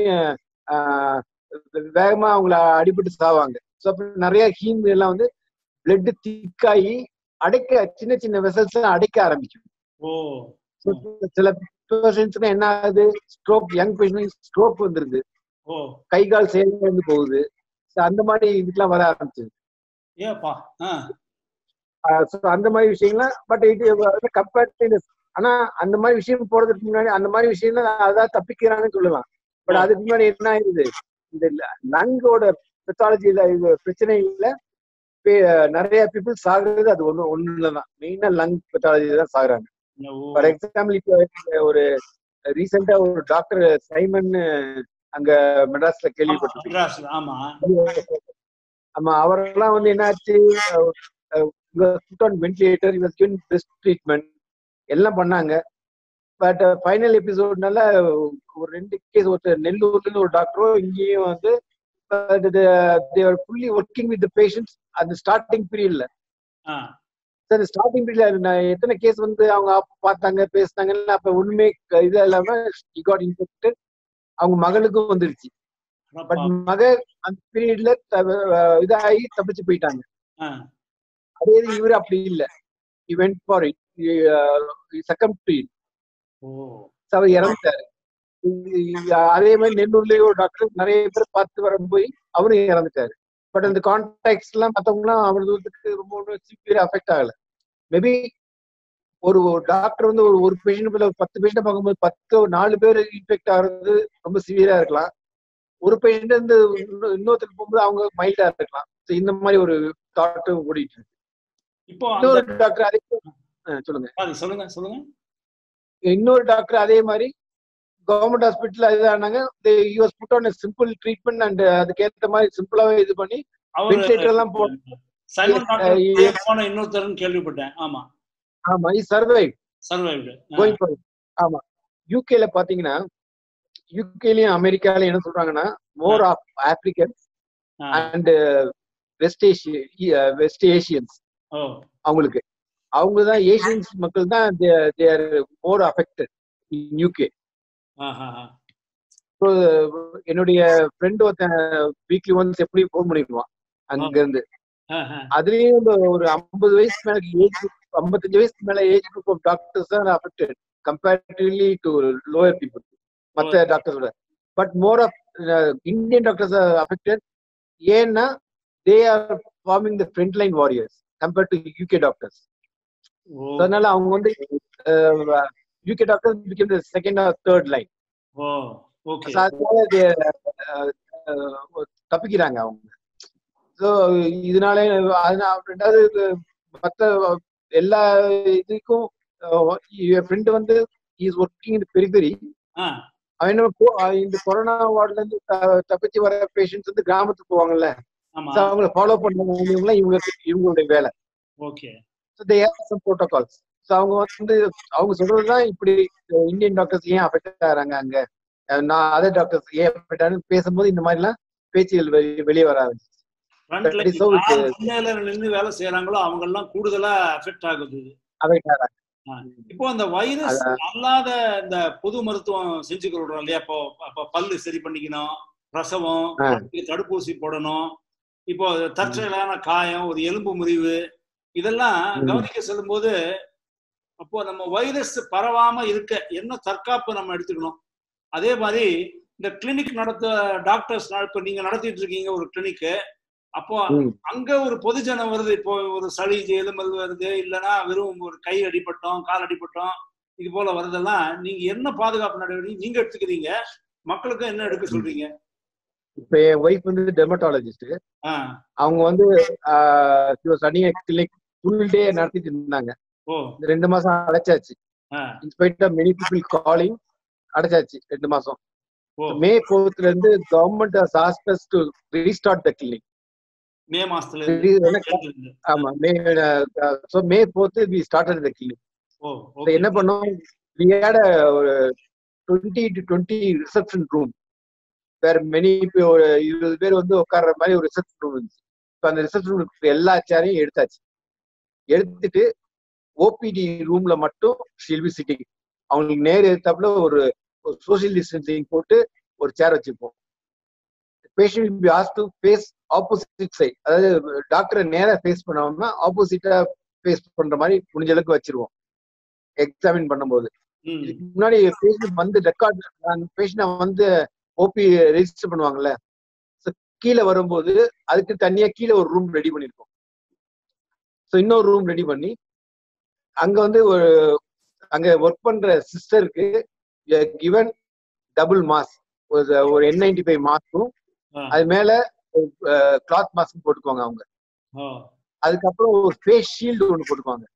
வேகமா அவங்கள அடிபட்டு சாவாங்க ஸோ அப்ப நிறைய ஹீம் எல்லாம் வந்து பிளட் திக்காகி அடைக்க சின்ன சின்ன வெசல்ஸ் அடைக்க ஆரம்பிக்கும் ஓ So, சில பேஷண்ட்ஸ்க்கு என்ன ஆகுது ஸ்ட்ரோக் யங் பேஷண்ட் ஸ்ட்ரோக் வந்துருது ஓ கை கால் செயலிழந்து போகுது So, அந்த மாதிரி இதுக்கெல்லாம் வர ஆரம்பிச்சது ஏப்பா ஆ ஸோ அந்த மாதிரி விஷயங்கள்லாம் பட் இது கம்பேர்ட் ஆனா அந்த மாதிரி விஷயம் போறதுக்கு முன்னாடி அந்த மாதிரி விஷயம் அதான் தப்பிக்கிறாங்கன்னு சொல்லலாம் பட் அதுக்கு முன்னாடி என்ன ஆயிருது இந்த லங்கோட பெத்தாலஜில இது பிரச்சனை இல்ல பே- நிறைய பீப்புள் சாகுறது அது ஒண்ணு ஒண்ணுல தான் மெயினா லங் பெத்தாலஜி தான் சாகுறாங்க ஓ ஃபார் எக்ஸாம்பிள் இப்போ ஒரு ரீசெண்டா ஒரு டாக்டர் சைமன் அங்க மெட்ராஸ்ல கேள்விப்பட்டிருக்கேன் மெட்ராஸ்ல ஆமா ஆமா அவரெல்லாம் வந்து என்னாச்சு வென்டிலேட்டர் இவர் பெஸ்ட் ட்ரீட்மெண்ட் எல்லாம் பண்ணாங்க பட் ஃபைனல் எபிசோட்னால ஒரு ரெண்டு கேஸ் ஒருத்தர் நெல்லூர்ல இருந்து ஒரு டாக்டரும் இங்கேயும் வந்து ஃபுல்லி ஒர்க்கிங் வித் பேஷண்ட்ஸ் அந்த ஸ்டார்டிங் பீரியட்ல ஆ சார் ஸ்டார்டிங் பீரியட்ல எத்தனை கேஸ் வந்து அவங்க பார்த்தாங்க பேசினாங்கன்னு அப்ப ஒண்ணுமே க- இது இல்லாம காட் இன்ஃபெக்டட் அவங்க மகளுக்கும் வந்துருச்சு பட் மக அந்த பீரியட்ல இதாகி தப்பிச்சு போயிட்டாங்க ஆ. அதே இது இவரு அப்படி இல்ல event for it succumb to it ஓ அவர் இறந்துட்டாரு இது- இது அதே மாதிரி நெல்லூர்லயே ஒரு டாக்டர் நிறைய பேர் பார்த்து வர போய் அவரும் இறந்துட்டாரு பட் அந்த கான்டாக்ட்ஸ் எல்லாம் மத்தவங்க எல்லாம் அவர்களுக்கு ரொம்ப சிவியர் அஃபெக்ட் ஆகல மேபி ஒரு டாக்டர் வந்து ஒரு ஒரு பேஷண்ட் ஒரு பத்து பேஷண்ட் பார்க்கும்போது பத்து நாலு பேர் இன்ஃபெக்ட் ஆகுறது ரொம்ப சிவியரா இருக்கலாம் ஒரு பேஷண்ட் வந்து இன்னொ- இன்னொருத்தருக்கு போகும்போது அவங்க மைல்டா இருக்கலாம் So இந்த மாதிரி ஒரு தாட்டும் ஓடிட்டு இருக்கு இப்போ இன்னொரு அந்த டாக்டர் அதே ஆ, சொல்லுங்க அது சொல்லுங்க சொல்லுங்க இன்னொரு டாக்டர் அதே மாதிரி கவர்மெண்ட் ஹாஸ்பிட்டல் இதானாங்க US put on simple treatment and அதுக்கேற்ற மாதிரி சிம்பிளாவே இது பண்ணி ventilator எல்லாம் போ- Simon Yes, doctor uh, yes. போன இன்னொருத்தர்னு கேள்விப்பட்டேன் ஆமா ஆமா இ சர்வைவ் சர்வைவ்டு கோயிங் ஃபார் ஆமா யூகேல பாத்தீங்கன்னா யூகேலயும் அமெரிக்காலயும் என்ன சொல்றாங்கன்னா more of Africans and West Asia West Asians ஓ அவங்களுக்கு அவங்க தான் ஏஷியன்ஸ் மக்கள் தான் there more affected in UK ஆஹா ஸோ என்னுடைய ஃப்ரெண்ட் ஒருத்தன் வீக்லி ஒன்ஸ் எப்படி ஃபோன் பண்ணிடுவான் அங்க இருந்து ஆஹா அதுலயும் இந்த ஒரு ஐம்பது வயசு மேல ஏஜ் ஐம்பத்தஞ்சு வயசுக்கு மேல ஏஜ் குரூப் ஆஃப் டாக்டர்ஸ் தான் affected comparatively to lower people மற்ற டாக்டர்ஸோட but more of Indian doctors affected ஏன்னா they are forming the front line warriors compared to UK doctors ஓ அதனால அவங்க வந்து UK doctors become the second or third line ஓ okay அதனால they, ah, ah, தப்பிக்கிறாங்க அவங்க ஸோ இதனால அதனால ரெண்டாவது இது மத்த எல்லா இதுக்கும் என் ஃப்ரெண்டு வந்து இஸ் ஒர்க்கிங் இன் பெரிபெரி ஆ அவன் என்ன போ- அஹ் இந்த கொரோனா வார்டுல இருந்து த- தப்பிச்சு வர பேஷண்ட்ஸ் வந்து கிராமத்துக்கு போவாங்கல்ல ஆமா ஸோ அவங்கள ஃபாலோ பண்ணவங்க இவங்க இவங்களுடைய வேலை okay so they have some protocols so அவங்க வந்து அவங்க சொல்றதுதான் இப்படி இந்தியன் டாக்டர்ஸ் ஏன் அஃபெக்ட் ஆகிறாங்க அங்க அஹ் நான் அதர் டாக்டர்ஸ் ஏன் அஃபெக்ட் ஆகுன்னு பேசும்போது இந்த மாதிரிலாம் பேச்சுகள் வெளி- வெளியே வர ஆரம்பிச்சு ஃப்ரண்ட்ல That is how it is. முன்னையில நின்று வேலை செய்யறாங்களோ அவங்க எல்லாம் கூடுதலா அஃபெக்ட் ஆகுது இது. அஃபெக்ட் ஆகிறாங்க இப்போ அந்த வைரஸ் அல்லாத இந்த பொது மருத்துவம் செஞ்சு கொள்றோம் இல்லையா இப்போ அப்ப பல்லு சரி பண்ணிக்கணும் பிரசவம் ஆ. குழந்தைக்கு தடுப்பூசி போடணும் இப்போ தற்செயலான காயம் ஒரு எலும்பு முறிவு இதெல்லாம் ம். கவனிக்க செல்லும்போது அப்போ நம்ம வைரஸ் பரவாம இருக்க என்ன தற்காப்பு நம்ம எடுத்துக்கணும் அதே மாதிரி இந்த கிளினிக் நடத்த டாக்டர்ஸ் இப்ப நீங்க நடத்திட்டு இருக்கீங்க ஒரு கிளினிக் அப்போ ம். அங்க ஒரு பொதுஜனம் வருது இப்போ ஒரு சளி எலும்பல் வருது இல்லைன்னா வெறும் ஒரு கை அடிபட்டோம் கால் அடிபட்டோம் இது போல வருதெல்லாம் நீங்க என்ன பாதுகாப்பு நடவடிக்கை நீங்க எடுத்துக்கிறீங்க மக்களுக்கும் என்ன எடுக்க சொல்றீங்க இப்ப என் ஒய்ஃப் வந்து டெர்மட்டாலஜிஸ்ட் ஆ அவங்க வந்து சனி கிளினிக் ஃபுல் டே நடத்திட்டு இருந்தாங்க ஓ இந்த ரெண்டு மாசம் அடைச்சாச்சு ஆ in spite of many people calling அடைச்சாச்சு ரெண்டு மாசம் ஓ மே ஃபோர்த்ல இருந்து government has asked us to restart the clinic May மாசத்துல இது இருந்து எனக்கு- இருந்து. ஆமா May so May fourth we started the clinic ஓ So ஓகே என்ன பண்ணோம் we had a ஒரு twenty to twenty reception room வேற மெனி ஒரு இருபது பேர் வந்து உட்கார்ற மாதிரி ஒரு ரிசப்ஷன் ரூம் இருந்துச்சு இப்போ அந்த ரிசப்ஷன் ரூம் எல்லா சேரையும் எடுத்தாச்சு எடுத்துட்டு ஓபிடி ரூம்ல மட்டும் ஷில் பி சிட்டிங் அவங்களுக்கு நேர் எடுத்தாப்புல ஒரு சோசியல் டிஸ்டன்சிங் போட்டு ஒரு சேர் வச்சிருப்போம் பேஷண்ட் வில் பி ஆஸ் டு ஃபேஸ் ஆப்போசிட் சைட் அதாவது டாக்டரை நேரா ஃபேஸ் பண்ணாம ஆப்போசிட்டா ஃபேஸ் பண்ற மாதிரி முடிஞ்ச அளவுக்கு வச்சிருவோம் எக்ஸாமின் பண்ணும்போது ம் இதுக்கு முன்னாடி பேஷண்ட் வந்து ரெக்கார்ட் பேஷண்ட் வந்து ஓபி ரெஜிஸ்டர் பண்ணுவாங்கல்ல So, கீழே வரும்போது அதுக்கு தனியா கீழே ஒரு ரூம் ரெடி பண்ணிருக்கோம் ஸோ இன்னொரு ரூம் ரெடி பண்ணி அங்க வந்து ஒரு அங்க ஒர்க் பண்ற சிஸ்டருக்கு கிவன் டபுள் மாஸ்க் ஒரு ஒரு என் நைன்டி ஃபைவ் மாஸ்க்கும் ஆ. அது மேல கிளாத் மாஸ்க் போட்டுக்குவாங்க அவங்க ஓ அதுக்கப்புறம் ஒரு ஃபேஸ் ஷீல்டு ஒன்று போட்டுக்குவாங்க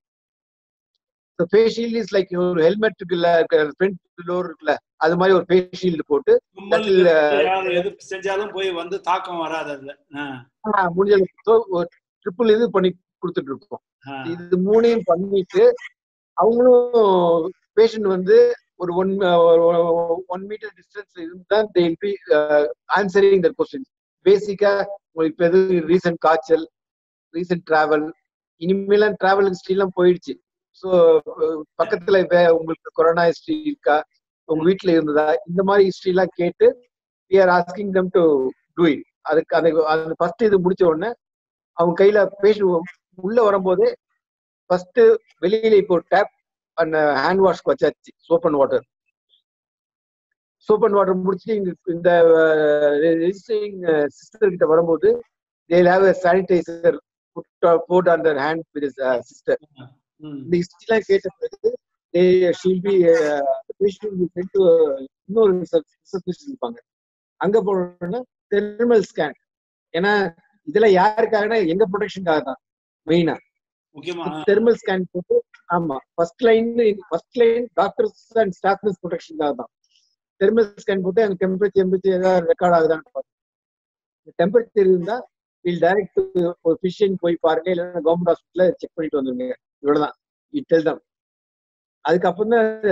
ஃபேஸ் ஷீல்டு இஸ் லைக் ஒரு ஹெல்மெட் இருக்குல்ல ஃப்ரண்ட் டோர் இருக்குல்ல அது மாதிரி ஒரு ஃபேஸ் ஷீல்டு போட்டு தும்மல் That will, uh, யாரு எது செஞ்சாலும் போய் வந்து தாக்கம் வராது அதுல ஆ, ஆஹ், முடிஞ்ச அளவுக்கு ஒரு ட்ரிபிள் இது பண்ணி கொடுத்துட்டு இருக்கோம் ஆ. இது மூணையும் பண்ணிட்டு அவங்களும் பேஷண்ட் வந்து ஒரு ஒன் ஒன் மீட்டர் டிஸ்டன்ஸ் இருந்தா they be answering the question basically உங்களுக்கு எது ரீசன்ட் காய்ச்சல் ரீசன்ட் டிராவல் இனிமேலாம் டிராவல் ஹிஸ்டரி எல்லாம் போயிடுச்சு ஸோ பக்கத்துல வே- உங்களுக்கு கொரோனா ஹிஸ்டரி இருக்கா உங்க வீட்ல இருந்ததா இந்த மாதிரி ஹிஸ்டரி எல்லாம் கேட்டு we are asking them to do it அதுக்கு அது அந்த ஃபர்ஸ்ட் இது முடிச்ச உடனே அவங்க கையில பேஷண்ட் உள்ள வரும்போது ஃபர்ஸ்ட் வெளியில இப்போ டேப் அண்ட் ஹேண்ட் வாஷ் வச்சாச்சு soap and water soap and water முடிச்சுட்டு இங்க இந்த ரெஜிஸ்டரிங் சிஸ்டர் கிட்ட வரும்போது they have a sanitiser put on their hand with sister ம். இந்த ஹிஸ்டரிலாம் கேட்ட பிறகு they shall be patient sent to இன்னொரு ரிசப்ஷனிஸ்ட் இருப்பாங்க அங்க போனோம்னா தெர்மல் ஸ்கேன் ஏன்னா இதெல்லாம் யாருக்காகனா எங்க ப்ரொடெக்ஷனுக்காக தான் மெயினா முக்கியமா தெர்மல் ஸ்கேன் போட்டு ஆமா first line first line doctors and staff nurse ப்ரொடெக்ஷனுக்காக தான் தெர்மல் ஸ்கேன் போட்டு அங்க டெம்பரேச்சர் டெம்பரேச்சர் ஏதாவது ரெக்கார்ட் ஆகுதான்னு டெம்பரேச்சர் இருந்தா வில் டைரக்ட் ஒரு ஃபிஷியன் போய் பாருங்க இல்லைன்னா கவர்மெண்ட் ஹாஸ்பிட்டல்ல செக் பண்ணிட்டு வந்துருங்க இவ்வளவுதான் இட் டெல் தம் அதுக்கப்புறம்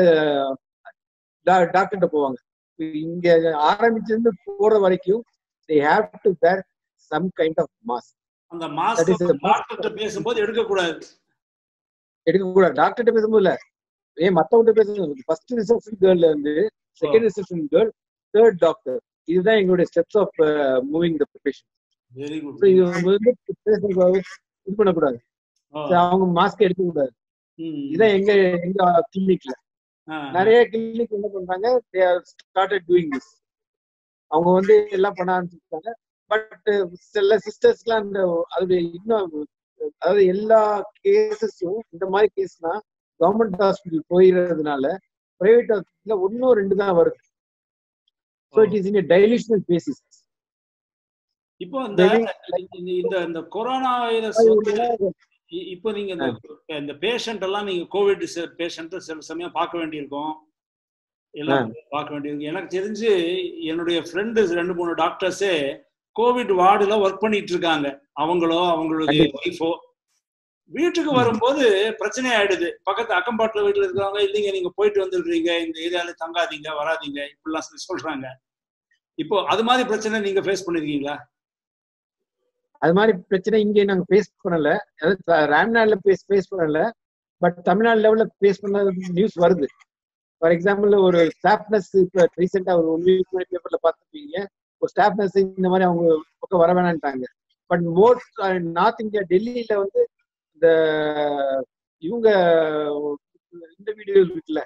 தான் டாக்டர்கிட்ட போவாங்க இங்க ஆரம்பிச்சிருந்து போற வரைக்கும் they have to wear some kind of mask அந்த That மாஸ்க் is the டாக்டர்கிட்ட பேசும்போது எடுக்க கூடாது எடுக்கக்கூடாது டாக்டர்கிட்ட பேசும்போது இல்ல ஏன் மத்தவங்கிட்ட பேசுறது ஃபர்ஸ்ட் ரிசப்ஷன் கேர்ள்ல இருந்து second reception girl third doctor இதுதான் எங்களுடைய steps of moving the patient very இது குட் வந்து பேசுறதுக்காக இது பண்ணக்கூடாது So, அவங்க மாஸ்க் எடுக்க கூடாது இதான் எங்க எங்க கிளினிக்ல நிறைய கிளினிக் என்ன பண்றாங்க they are started doing this அவங்க வந்து எல்லாம் பண்ண ஆரம்பிச்சிருக்காங்க பட் சில சிஸ்டர்ஸ்லாம் அந்த அதோடைய இன்னும் அதாவது எல்லா கேசஸும் இந்த மாதிரி கேஸ்னா கவர்மெண்ட் ஹாஸ்பிட்டல் போயிடுறதுனால பிரைவேட் ஹாஸ்பிட்டல்ல ஒன்னும் ரெண்டு தான் வருது so it is in additional basis இப்போ இந்த இந்த- இந்த இந்த கொரோனா வைரஸ் வந்து இ- இப்போ நீங்க இந்த இந்த பேஷண்ட் எல்லாம் நீங்க கோவிட் பேஷண்ட் சில சமயம் பார்க்க வேண்டியிருக்கும் எல்லாம் பார்க்க வேண்டியிருக்கும் எனக்கு தெரிஞ்சு என்னுடைய ஃப்ரெண்டு ரெண்டு மூணு டாக்டர்ஸே கோவிட் வார்டுல ஒர்க் பண்ணிட்டு இருக்காங்க அவங்களோ அவங்களுடைய ஒய்ஃபோ வீட்டுக்கு வரும்போது பிரச்சனை ஆயிடுது பக்கத்து அக்கம்பாட்டுல வீட்டுல இருக்கிறவங்க இல்லைங்க நீங்க போயிட்டு வந்துடுறீங்க இந்த ஏரியால தங்காதீங்க வராதீங்க இப்படிலாம் சொல்லி சொல்றாங்க இப்போ அது மாதிரி பிரச்சனை நீங்க ஃபேஸ் பண்ணிருக்கீங்களா அது மாதிரி பிரச்சனை இங்கே நாங்க ஃபேஸ் பண்ணல அதாவது ராம்நாட்ல பேஸ் ஃபேஸ் பண்ணல பட் தமிழ்நாடு லெவல்ல ஃபேஸ் பண்ண நியூஸ் வருது ஃபார் எக்ஸாம்பிள் ஒரு ஸ்டாஃப் நர்ஸ் இப்ப ரீசெண்டா ஒரு ஒன் வீக் முன்னாடி பேப்பர்ல பார்த்துருப்பீங்க ஒரு ஸ்டாஃப் நர்ஸ் இந்த மாதிரி அவங்க பக்கம் வர வேணான்ட்டாங்க பட் மோஸ்ட் நார்த் இந்தியா டெல்லியில வந்து இந்த இவங்க இந்த வீடியோ இருக்குல்ல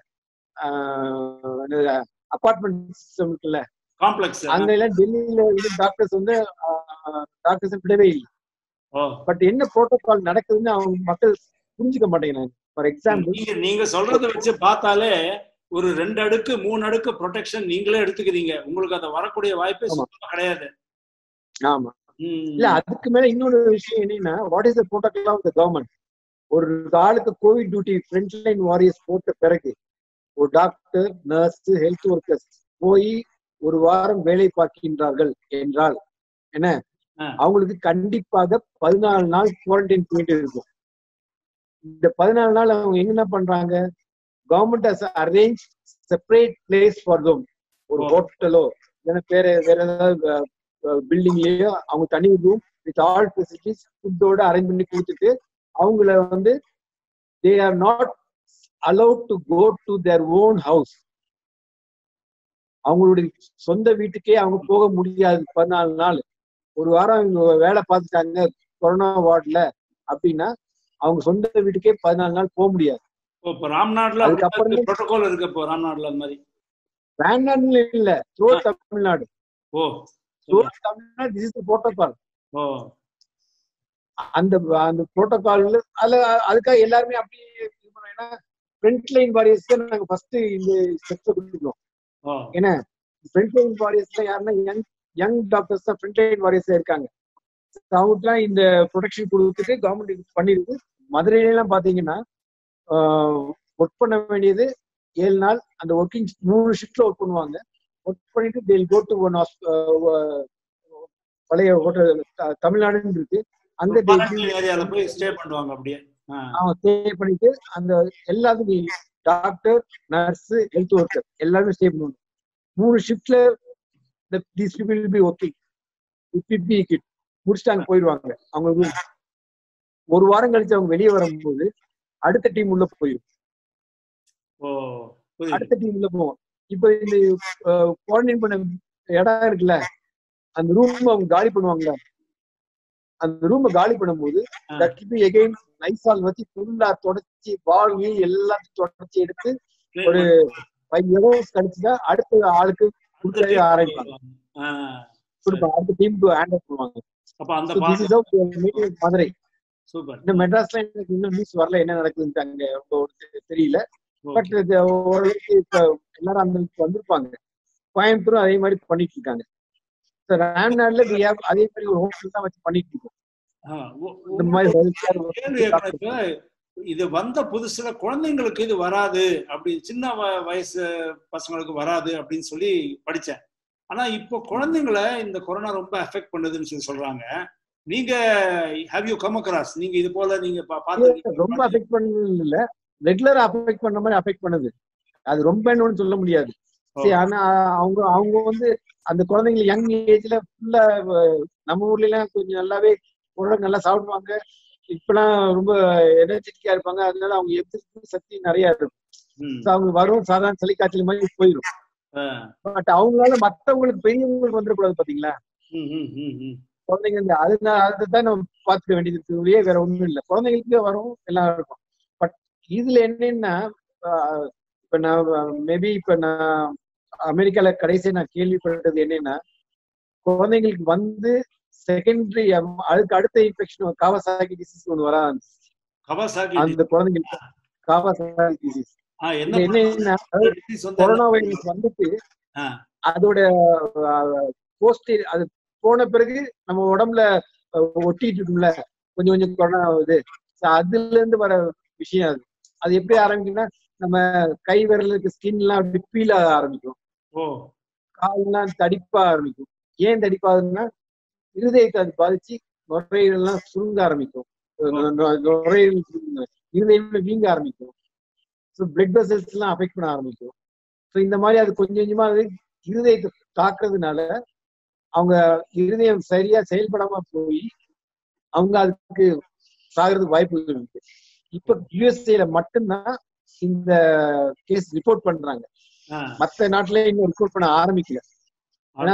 அபார்ட்மெண்ட் சிஸ்டம் இருக்குல்ல காம்ப்ளெக்ஸ் அங்க எல்லாம் டெல்லியில வந்து டாக்டர்ஸ் வந்து டாக்டர்ஸ் விடவே இல்லை ஓ பட் என்ன புரோட்டோகால் நடக்குதுன்னு அவங்க மக்கள் புரிஞ்சுக்க மாட்டேங்கிறாங்க ஃபார் எக்ஸாம்பிள் நீங்க நீங்க சொல்றத வச்சு பார்த்தாலே ஒரு ரெண்டு அடுக்கு மூணு அடுக்கு ப்ரொடெக்ஷன் நீங்களே எடுத்துக்கிறீங்க உங்களுக்கு அந்த வரக்கூடிய வாய்ப்பே ஆமா. சுத்தமா கிடையாது ஆமா ம். இல்ல அதுக்கு மேல இன்னொரு விஷயம் என்னன்னா what is the protocol of the government ஒரு ஆளுக்கு covid duty front line warriors போட்ட பிறகு ஒரு டாக்டர் நர்ஸ் ஹெல்த் ஒர்க்கர்ஸ் போய் ஒரு வாரம் வேலை பார்க்கின்றார்கள் என்றால் என்ன ஆ. அவங்களுக்கு கண்டிப்பாக பதினாலு நாள் குவாரண்டைன் பீரியட் இருக்கும் இந்த பதினாலு நாள் அவங்க என்ன பண்றாங்க government has arrange separate place for them ஒரு ஓ. ஹோட்டலோ இல்லைன்னா வேற வேற ஏதாவது பில்டிங்லயோ அவங்க தனி ரூம் வித் ஆல் ஃபெசிலிட்டிஸ் ஃபுட்டோட அரேஞ்ச் பண்ணி கொடுத்துட்டு அவங்கள வந்து they are not allowed to go to their own house அவங்களுடைய சொந்த வீட்டுக்கே அவங்க போக முடியாது பதினாலு நாள் ஒரு வாரம் இவங்க வேலை பார்த்துட்டாங்க கொரோனா வார்டுல அப்படின்னா அவங்க சொந்த வீட்டுக்கே பதினாலு நாள் போக முடியாது ஓ, இப்ப ராம்நாட்ல அதுக்கப்புறம் ப்ரோட்டோகால் இருக்கு இப்போ ராம்நாட்ல அந்த மாதிரி வேண்டாம்னு இல்ல த்ரோ தமிழ்நாடு ஓ through Tamil Nadu this is protocol ஓ அந்த அந்த புரோட்டோகால் அதுல அதுக்காக எல்லாருமே அப்படியே இது பண்ணோம் ஏன்னா ஃப்ரண்ட் லைன் வாரியர்ஸ் நாங்க ஃபர்ஸ்ட் இந்த ஸ்டெப்ஸ் கொடுத்துருக்கோம் ஓ ஏன்னா ஃப்ரண்ட் லைன் வாரியர்ஸ்ல யாருன்னா யங் யங் டாக்டர்ஸ் தான் ஃப்ரண்ட் லைன் வாரியர்ஸ் இருக்காங்க அவங்களுக்குலாம் இந்த ப்ரொடெக்ஷன் கொடுத்துட்டு கவர்மெண்ட் பண்ணிருக்கு மதுரையில எல்லாம் பாத்தீங்கன்னா ஒர்க் பண்ண வேண்டியது ஏழு நாள் அந்த ஒர்க்கிங் மூணு ஷிஃப்ட்ல ஒர்க் பண்ணுவாங்க ஒர்க் பண்ணிட்டு தேல் கோ டு ஒன் பழைய ஹோட்டல் தமிழ்நாடுன்னு இருக்கு அங்க குவாரண்டைன் ஏரியால போய் ஸ்டே பண்ணுவாங்க அப்படியே ஆ. அவன் ஸ்டே பண்ணிட்டு அந்த எல்லாத்துக்கும் டாக்டர் நர்ஸ் ஹெல்த் ஒர்க்கர் எல்லாருமே ஸ்டே பண்ணுவாங்க மூணு ஷிஃப்ட்ல these people be working PP kit முடிச்சுட்டு அங்க போயிடுவாங்க அவங்க room. ஒரு வாரம் கழிச்சு அவங்க வெளியே வரும்போது அடுத்த டீம் உள்ள போயிடும் ஓ புரியுது அடுத்த டீம் உள்ள போவோம் இப்ப இந்த குவாரண்டைன் பண்ண இடம் இருக்குல்ல அந்த ரூம் அவங்க காலி பண்ணுவாங்கல்ல அந்த ரூமை காலி பண்ணும்போது ஆ. தட் பி எகைன் நைசால் வச்சு ஃபுல்லா தொடச்சி பால் எல்லாத்தையும் தொடச்சி எடுத்து ஒரு ஃபைவ் இயர்ஸ் கழிச்சுதான் அடுத்த ஆளுக்கு கொடுக்கவே ஆரம்பிப்பாங்க ஆ, கொடுப்பாங்க அடுத்த டீமுக்கு ஹேண்ட் ஓவர் பண்ணுவாங்க அப்ப அந்த So this is how we are meeting Madurai super இந்த மெட்ராஸ்ல எனக்கு இன்னும் நியூஸ் வரல என்ன நடக்குதுன்னு அங்க ரொம்ப ஒரு தெரியல பட் ஓரளவுக்கு இப்ப எல்லாரும் அந்த அளவுக்கு வந்திருப்பாங்க கோயம்புத்தூரும் அதே மாதிரி பண்ணிட்டு இருக்காங்க So, ராம்நாட்ல we have அதே மாதிரி ஒரு ஹோட்டல் தான் வச்சு பண்ணிட்டு இருக்கோம் இந்த மாதிரி கேள்வி healthcare கேட்கறேன். இப்ப இது வந்த புதுசுல குழந்தைங்களுக்கு இது வராது அப்படி சின்ன வ- வயசு பசங்களுக்கு வராது அப்படின்னு சொல்லி படிச்சேன் ஆனா இப்போ குழந்தைங்களை இந்த கொரோனா ரொம்ப அஃபெக்ட் பண்ணுதுன்னு சொல்லி சொல்றாங்க நீங்க ஹேவ் யூ கம் அக்ராஸ் நீங்க இது போல நீங்க பா- பார்த்திருக்கீங்க? ரொம்ப அஃபெக்ட் பண்ணது இல்ல ரெகுலரா அஃபெக்ட் பண்ண மாதிரி அஃபெக்ட் பண்ணுது அது ரொம்ப சொல்ல முடியாது ஓ, சரி ஆனா அவங்க அவங்க வந்து அந்த குழந்தைங்க யங் ஏஜ்ல ஃபுல்லா நம்ம ஊர்ல எல்லாம் கொஞ்சம் நல்லாவே குழந்தை நல்லா சாப்பிடுவாங்க இப்பெல்லாம் ரொம்ப எனர்ஜெட்டிக்கா இருப்பாங்க அதனால அவங்க எதிர்ப்பு சக்தி நிறைய இருக்கும் ம், So, அவங்க வரும் சாதாரண சளி காய்ச்சல் மாதிரி போயிடும் ஆ, பட் அவங்களால மத்தவங்களுக்கு பெரியவங்களுக்கு வந்துடக்கூடாது பாத்தீங்களா ம், ம், ம், ம். குழந்தைங்க இந்த அதுதான் அதுதான் நம்ம பார்த்துக்க வேண்டியது இருக்கு வேற ஒண்ணும் இல்லை குழந்தைங்களுக்கு வரும் எல்லாம் இருக்கும் பட் இதுல என்னன்னா ஆஹ் இப்ப நான் மேபி இப்ப நான் அமெரிக்கால கடைசி நான் கேள்விப்பட்டது என்னன்னா குழந்தைங்களுக்கு வந்து செகண்டரி அதுக்கு அடுத்த இன்ஃபெக்ஷன் காவசாகி டிசீஸ் ஒன்று வர ஆரம்பிச்சு கவாசாகி அந்த குழந்தைங்களுக்கு காவசாகி டிசீஸ் ஆ, என்ன இது என்னன்னா பண்ண- disease வந்து கொரோனா என்ன- வைரஸ் வந்துட்டு ஆ. அதோட போஸ்ட் அது போன பிறகு நம்ம உடம்புல அஹ், ஒட்டிட்டு இருக்கும்ல கொஞ்சம் கொஞ்சம் கொரோனா இது So, அதுல இருந்து வர விஷயம் அது அது எப்படி ஆரம்பிக்கும்னா நம்ம கை விரலுக்கு ஸ்கின் எல்லாம் அப்படி பீல் ஆக ஆரம்பிக்கும் ஓ கால்லாம் தடிப்ப ஆரம்பிக்கும் ஏன் தடிப்பாகுதுன்னா இருதயத்தை அது பாதிச்சு நுரையீரல்லாம் சுருங்க ஆரம்பிக்கும் நு- நு- நுரையீரல் சுருங்க இருதயம் வீங்க ஆரம்பிக்கும் ஸோ பிளட் வெசல்ஸ் எல்லாம் அஃபெக்ட் பண்ண ஆரம்பிக்கும் ஸோ இந்த மாதிரி அது கொஞ்சம் கொஞ்சமா அது இருதயத்தை தாக்குறதுனால அவங்க இருதயம் சரியா செயல்படாம போய் அவங்க அதுக்கு சாகிறதுக்கு வாய்ப்புகள் இருக்கு இப்ப யுஎஸ்ஏல மட்டும்தான் இந்த கேஸ் ரிப்போர்ட் பண்றாங்க ஆ, மத்த நாட்டுல இன்னும் ரிப்போர்ட் பண்ண ஆரம்பிக்கல ஆனா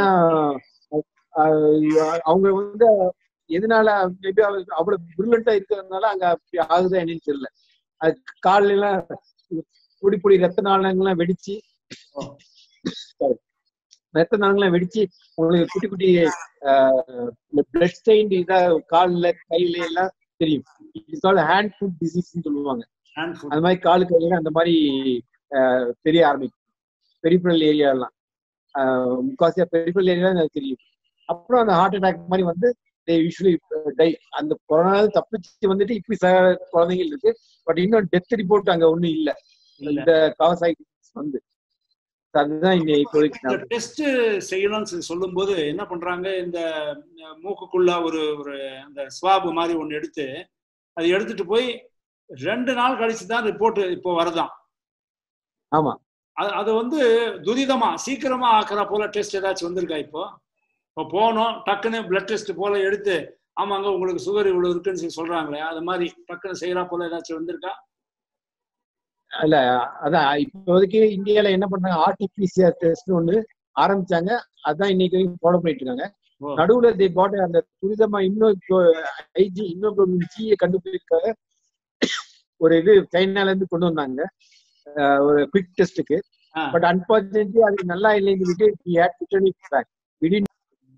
அஹ் அவங்க வந்து எதனால மேபி அவ்வளவு பிரில்லண்டா இருக்கிறதுனால அங்க அப்படி ஆகுதா என்னன்னு தெரியல அது கால்ல எல்லாம் பொடி பொடி ரத்த நாளங்கள்லாம் வெடிச்சு ஓ. Sorry. ரத்த நாளங்கள்லாம் வெடிச்சு உங்களுக்கு குட்டி குட்டி பிளட் ஸ்டெயின் இதா கால்ல கையில எல்லாம் தெரியும் it's all hand foot disease சொல்லுவாங்க hand foot. அந்த மாதிரி காலு கையில அந்த மாதிரி அஹ், தெரிய ஆரம்பிக்கும் பெரிஃபரல் ஏரியா எல்லாம் முக்காசியா பெரிஃபரல் ஏரியா எனக்கு தெரியும் அப்புறம் அந்த ஹார்ட் அட்டாக் மாதிரி வந்து யூஸ்வலி டை அந்த கொரோனா தப்பிச்சு வந்துட்டு இப்படி ச குழந்தைங்க இருக்கு பட் இன்னும் டெத் ரிப்போர்ட் அங்க ஒண்ணும் இல்ல இல்ல. இந்த காவசாகி வந்து அதுதான் இங்க இப்போதைக்கு இந்த டெஸ்ட் செய்யணும்னு சொல்லி சொல்லும்போது என்ன பண்றாங்க இந்த அஹ், மூக்குக்குள்ள ஒரு ஒரு அந்த ஸ்வாப் மாதிரி ஒண்ணு எடுத்து அது எடுத்துட்டு போய் ரெண்டு நாள் கழிச்சு தான் ரிப்போர்ட் இப்போ வருதாம் ஆமா அது அது வந்து துரிதமா சீக்கிரமா ஆக்குற போல டெஸ்ட் ஏதாச்சும் வந்திருக்கா இப்போ இப்போ போனோம் டக்குன்னு பிளட் டெஸ்ட் போல எடுத்து ஆமாங்க உங்களுக்கு சுகர் இவ்வளவு இருக்குன்னு சொல்லி சொல்றாங்களே அது மாதிரி டக்குன்னு செய்யறா போல ஏதாச்சும் வந்திருக்கா இல்ல அதான் இப்போதைக்கு இந்தியால என்ன பண்றாங்க ஆர்டிபிசிஆர் டெஸ்ட் ஒண்ணு ஆரம்பிச்சாங்க அதான் இன்னைக்கு வரைக்கும் ஃபாலோ பண்ணிட்டு இருக்காங்க ஓ. நடுவுல தே பாட் அந்த துரிதமா இன்னும் ஐஜி இன்னும் ஜியை கண்டுபிடிக்காக ஒரு இது சைனால இருந்து கொண்டு வந்தாங்க அஹ் ஒரு குவிக் டெஸ்ட்டுக்கு ஆ. பட் அன்பார்ச்சுனேட்லி அது நல்லா இல்லைன்னு சொல்லிட்டு we had to turn it back. We didn't-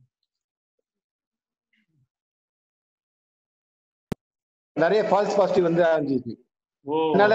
நிறைய ஃபால்ஸ் பாசிட்டிவ் வந்து ஆரம்பிச்சிருக்கு ஓ அதனால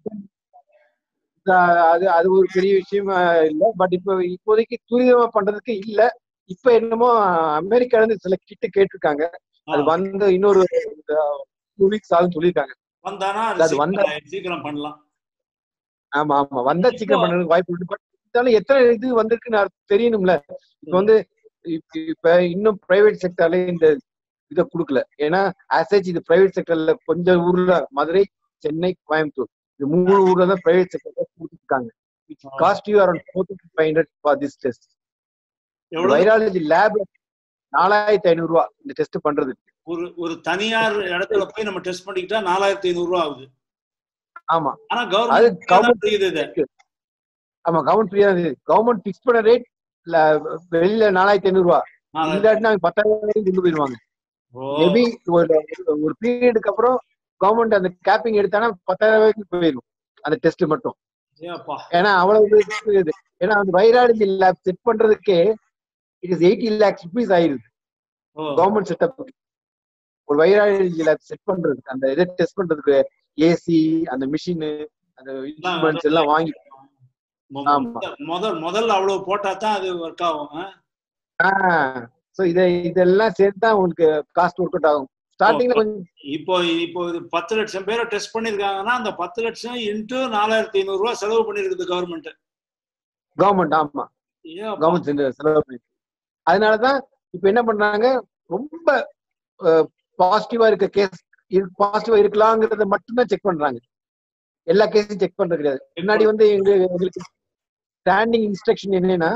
அஹ் அது அது ஒரு பெரிய விஷயமா இல்ல பட் இப்போ இப்போதைக்கு துரிதமா பண்றதுக்கு இல்ல இப்ப என்னமோ அமெரிக்கால இருந்து சில கிட்ட கேட்டிருக்காங்க அது வந்து இன்னொரு டூ வீக்ஸ் ஆகும் சொல்லியிருக்காங்க வந்தானா அது அது வந்தா- சீக்கிரம் சீக்கிரம் பண்ணலாம் ஆமா ஆமா வந்தா சீக்கிரம் பண்றதுக்கு வாய்ப்பு இருக்கு பட் இருந்தாலும் எத்தனை இது வந்திருக்குன்னு அது தெரியணும்ல இப்ப வந்து இப்ப- இப்ப இன்னும் பிரைவேட் செக்டர்ல இந்த இதை கொடுக்கல ஏன்னா ஆசேஜ் இது பிரைவேட் செக்டர்ல கொஞ்சம் ஊர்ல மதுரை சென்னை கோயம்புத்தூர் இது மூணு ஊர்ல தான் பிரைவேட் செக்டர்ல கொடுத்துருக்காங்க cost you around four thousand five hundred for this test எவ்வளவு வைராலஜி லேப் நாலாயிரத்தி ஐநூறு ரூபா இந்த டெஸ்ட் பண்றதுக்கு ஒரு ஒரு தனியார் இடத்துல போய் நம்ம டெஸ்ட் பண்ணிக்கிட்டா நாலாயிரத்தி ஐநூறு ரூபா ஆகுது ஆமா ஆனா அது கவர்மெண்ட் கவர்மெண்ட் தெரியுது இது ஆமா கவர்மெண்ட் ஃப்ரீயா கவர்மெண்ட் ஃபிக்ஸ் பண்ண ரேட் வெளியில நாலாயிரத்தி ஐநூறு ரூபா நாலாயிரத்தி- இல்லாட்டினா அவங்க பத்தாயிரம் வரைக்கும் கொண்டு போயிருவாங்க ஓ, மேபி ஒரு ஒரு பீரியடுக்கு அப்புறம் கவர்மெண்ட் அந்த கேப்பிங் எடுத்தானா பத்தாயிரம் வரைக்கும் போயிடும் அந்த டெஸ்ட் மட்டும் ஏப்பா ஏன்னா அவ்வளவு இது இது. ஏன்னா அந்த வைராலஜி லேப் செட் பண்றதுக்கே it is eighty lakhs rupees ஆயிருது ஓ கவர்மெண்ட் செட்டப் ஒரு வைராலஜி லேப் செட் பண்றதுக்கு அந்த இதை டெஸ்ட் பண்றதுக்கு ஏசி அந்த மிஷின் அந்த இன்ஸ்ட்ருமெண்ட்ஸ் எல்லாம் வாங்கி மொ- ஆமா. முதல் முதல்ல அவ்வளவு போட்டா தான் அது ஒர்க் ஆகும் ஆ? சோ இத இதெல்லாம் சேர்த்து தான் உங்களுக்கு காஸ்ட் ஒர்க் அவுட் ஆகும் ஸ்டார்டிங்ல கொஞ்சம் இப்போ இப்போ இது பத்து லட்சம் பேரை டெஸ்ட் பண்ணிருக்காங்கன்னா அந்த பத்து லட்சம் இன்ட்டு நாலாயிரத்தி ஐநூறு ரூபாய் செலவு பண்ணிருக்குது கவர்மெண்ட் கவர்மெண்ட் ஆமா கவர்மெண்ட் செலவு பண்ணி அதனாலதான் இப்ப என்ன பண்றாங்க ரொம்ப பாசிட்டிவா இருக்க கேஸ் பாசிட்டிவா இருக்கலாங்கிறத மட்டும்தான் செக் பண்றாங்க எல்லா கேஸையும் செக் பண்றது கிடையாது முன்னாடி வந்து எங்க எங்களுக்கு ஸ்டாண்டிங் இன்ஸ்ட்ரக்ஷன் என்னன்னா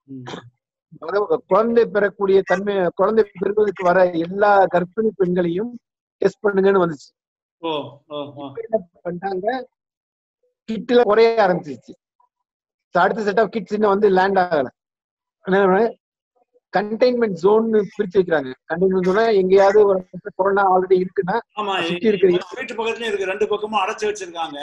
அதாவது குழந்தை பெறக்கூடிய தன்மை குழந்தை பெறுவதற்கு வர எல்லா கர்ப்பிணி பெண்களையும் டெஸ்ட் பண்ணுங்கன்னு வந்துச்சு ஓ ஓ ஓ இப்ப என்ன பண்ணிட்டாங்க கிட்ல குறைய ஆரம்பிச்சிருச்சு So அடுத்த செட் ஆஃப் கிட்ஸ் இன்னும் வந்து லேண்ட் ஆகல கண்டெய்ன்மெண்ட் ஜோன் பிரிச்சு வைக்கிறாங்க கண்டெய்ன்மெண்ட் ஜோனா எங்கேயாவது ஒரு கொரோனா ஆல்ரெடி இருக்குன்னா ஆமா சுத்தி இருக்கிற எங்க வீட்டு பக்கத்துலயும் இருக்கு ரெண்டு பக்கமும் அடைச்சு வச்சிருக்காங்க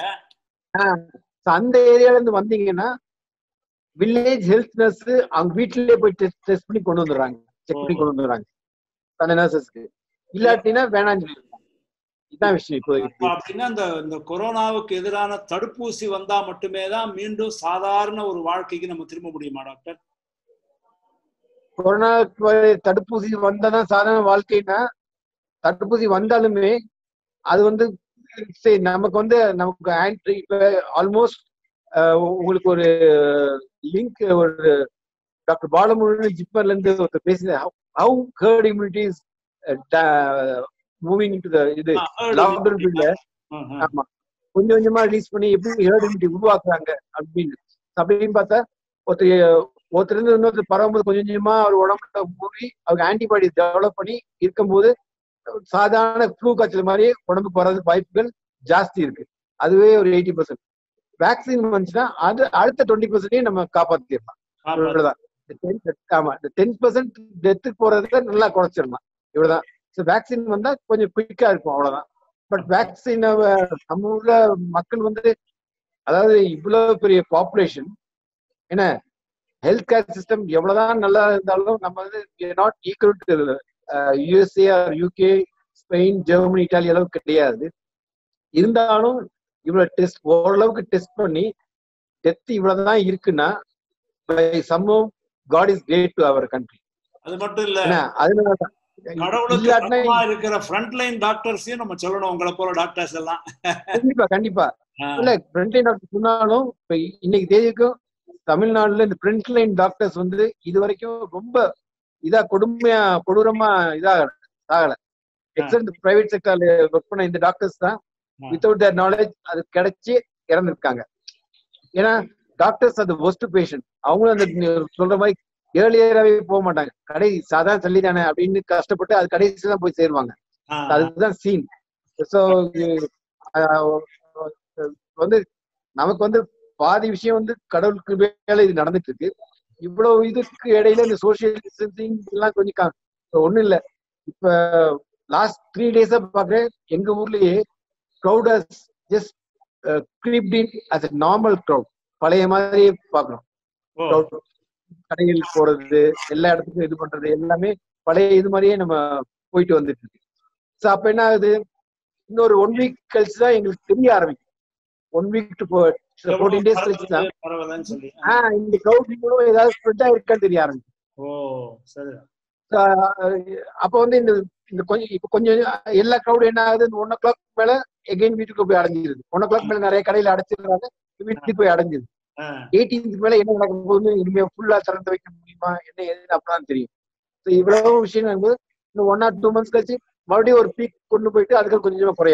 so அந்த ஏரியால இருந்து வந்தீங்கன்னா வில்லேஜ் ஹெல்த் நர்ஸ் அவங்க வீட்லயே போய் டெஸ்ட் டெஸ்ட் பண்ணி கொண்டு வந்துடுறாங்க செக் பண்ணி கொண்டு வந்துடுறாங்க அந்த நர்சஸ்க்கு இல்லாட்டினா வேணாம்னு சொல்லிடுறாங்க இதான் விஷயம் இப்போ அப்ப அப்படின்னா இந்த இந்த கொரோனாவுக்கு எதிரான தடுப்பூசி வந்தா மட்டுமே தான் மீண்டும் சாதாரண ஒரு வாழ்க்கைக்கு நம்ம திரும்ப முடியுமா டாக்டர் கொரோனா தடுப்பூசி வந்தாதான் சாதாரண வாழ்க்கைன்னா தடுப்பூசி வந்தாலுமே அது வந்து சரி நமக்கு வந்து நமக்கு ஆன்டி இப்ப ஆல்மோஸ்ட் உங்களுக்கு ஒரு லிங்க் ஒரு டாக்டர் பாலமுருகன் ஜிப்பர்ல இருந்து ஒருத்தர் பேசின how hurt immunities moving to இது லாக்டவுன் பீரியட்ல ஆமா கொஞ்சம் கொஞ்சமா ரிலீஸ் பண்ணி எப்படி ஹேர்ட் இம்யூனிட்டி உருவாக்குறாங்க அப்படின்னு அப்படின்னு பார்த்தா ஒருத்தர் ஒருத்தர் இருந்து இன்னொருத்தர் பரவும்போது கொஞ்சம் கொஞ்சமா அவர் உடம்புல மூவி அவங்க ஆன்டிபாடி டெவலப் பண்ணி இருக்கும்போது சாதாரண ஃப்ளூ காய்ச்சல் மாதிரியே உடம்புக்கு வர்றது வாய்ப்புகள் ஜாஸ்தி இருக்கு அதுவே ஒரு எயிட்டி பர்சன்ட் வேக்சின் வந்துச்சுன்னா அது அடுத்த டுவெண்ட்டி பர்சன்டையும் நம்ம காப்பாத்திடலாம் இவ்வளவுதான் ஆமா இந்த டென் பர்சன்ட் டெத்துக்கு போறதுல நல்லா குறைச்சிடலாம் இவ்வளவுதான் ஸோ வேக்சின் வந்தா கொஞ்சம் குயிக்கா இருக்கும் அவ்வளவுதான் பட் வேக்சின் நம்ம ஊர்ல மக்கள் வந்து அதாவது இவ்வளவு பெரிய பாப்புலேஷன் என்ன ஹெல்த் கேர் சிஸ்டம் எவ்வளவுதான் நல்லா இருந்தாலும் நம்ம வந்து not equal to USA or UK Spain Germany Italy அளவுக்கு கிடையாது இருந்தாலும் இவ்வளவு டெஸ்ட் ஓரளவுக்கு டெஸ்ட் பண்ணி டெத் இவ்வளவுதான் இருக்குன்னா பை சம்பவம் God is great to our country அது மட்டும் இல்ல அதனாலதான் கடவுளுக்கு இல்லாட்டினா பக்கமா இருக்கிற ஃப்ரண்ட் லைன் டாக்டர்ஸையும் நம்ம சொல்லணும் உங்களை போல டாக்டர்ஸ் எல்லாம் கண்டிப்பா கண்டிப்பா ஆ, இல்ல ஃப்ரண்ட் லைன் டாக்டர் சொன்னாலும் இப்ப இன்னைக்கு தேதிக்கும் தமிழ்நாடுல இந்த ஃப்ரண்ட் லைன் டாக்டர்ஸ் வந்து இது வரைக்கும் ரொம்ப இதா கொடுமையா கொடூரமா இதாக ஆகல எக்ஸப்ட் இந்த பிரைவேட் செக்டர்ல ஒர்க் பண்ண இந்த டாக்டர்ஸ் தான் ஆ. வித்தவுட் தர் நாலேஜ் அது கிடைச்சி இறந்துருக்காங்க ஏன்னா டாக்டர்ஸ் அது ஒஸ்ட் பேஷண்ட் அவங்களும் அந்த நீ சொல்ற மாதிரி ஏர்லியராகவே போக மாட்டாங்க கடை சாதாரண சொல்லி தானே அப்படின்னு கஷ்டப்பட்டு அது கடைசி தான் போய் சேருவாங்க ஆ, அதுதான் சீன் ஸோ வந்து நமக்கு வந்து பாதி விஷயம் வந்து கடவுளுக்கு மேல இது நடந்துட்டு இருக்கு இவ்வளவு இதுக்கு இடையில இந்த சோசியல் டிஸ்டன்சிங் எல்லாம் கொஞ்சம் க- ஒண்ணும் இல்ல இப்ப லாஸ்ட் த்ரீ டேஸா பாக்குறேன் எங்க ஊர்லயே crowd just crept in as normal crowd பழைய மாதிரியே பாக்குறோம் ஓ, crowd. கடைகள் போறது எல்லா இடத்துக்கும் இது பண்றது எல்லாமே பழைய இது மாதிரியே நம்ம போயிட்டு வந்துட்டு இருக்கு ஸோ அப்ப என்ன ஆகுது இன்னொரு ஒன் வீக் கழிச்சு தான் எங்களுக்கு தெரிய ஆரம்பிக்கும் one week to fourteen days கழிச்சு தான் பரவாயில்லன்னு சொல்லி ஆஹ் இந்த க்ரௌட் மூலம் ஏதாவது ஸ்ப்ரெட் ஆயிருக்கான்னு தெரிய ஆரம்பிக்கும் ஓ சரி So, அஹ் அப்ப வந்து இந்த இந்த கொஞ்சம் இப்ப கொஞ்சம் எல்லா க்ரௌட் என்ன ஆகுது ஒன் ஓ கிளாக் மேல எகைன் வீட்டுக்கு போய் அடைஞ்சிருது ஒன் ஓ கிளாக் மேல நிறைய கடையில அடைச்சிடுறாங்க வீட்டுக்கு போய் அடைஞ்சிருது ஆ, எயிட்டீன்த் மேல என்ன நடக்க போகுதுன்னு இனிமே ஃபுல்லா திறந்து வைக்க முடியுமா என்ன ஏதுன்னு அப்பதான் தெரியும் ஸோ இவ்வளவு விஷயம் நடக்கும்போது இன்னும் ஒன் ஆர் டூ மந்த்ஸ் கழிச்சு மறுபடியும் ஒரு பீக் கொண்டு போயிட்டு அதுக்கு கொஞ்சம் கொஞ்சமா குறையலாம்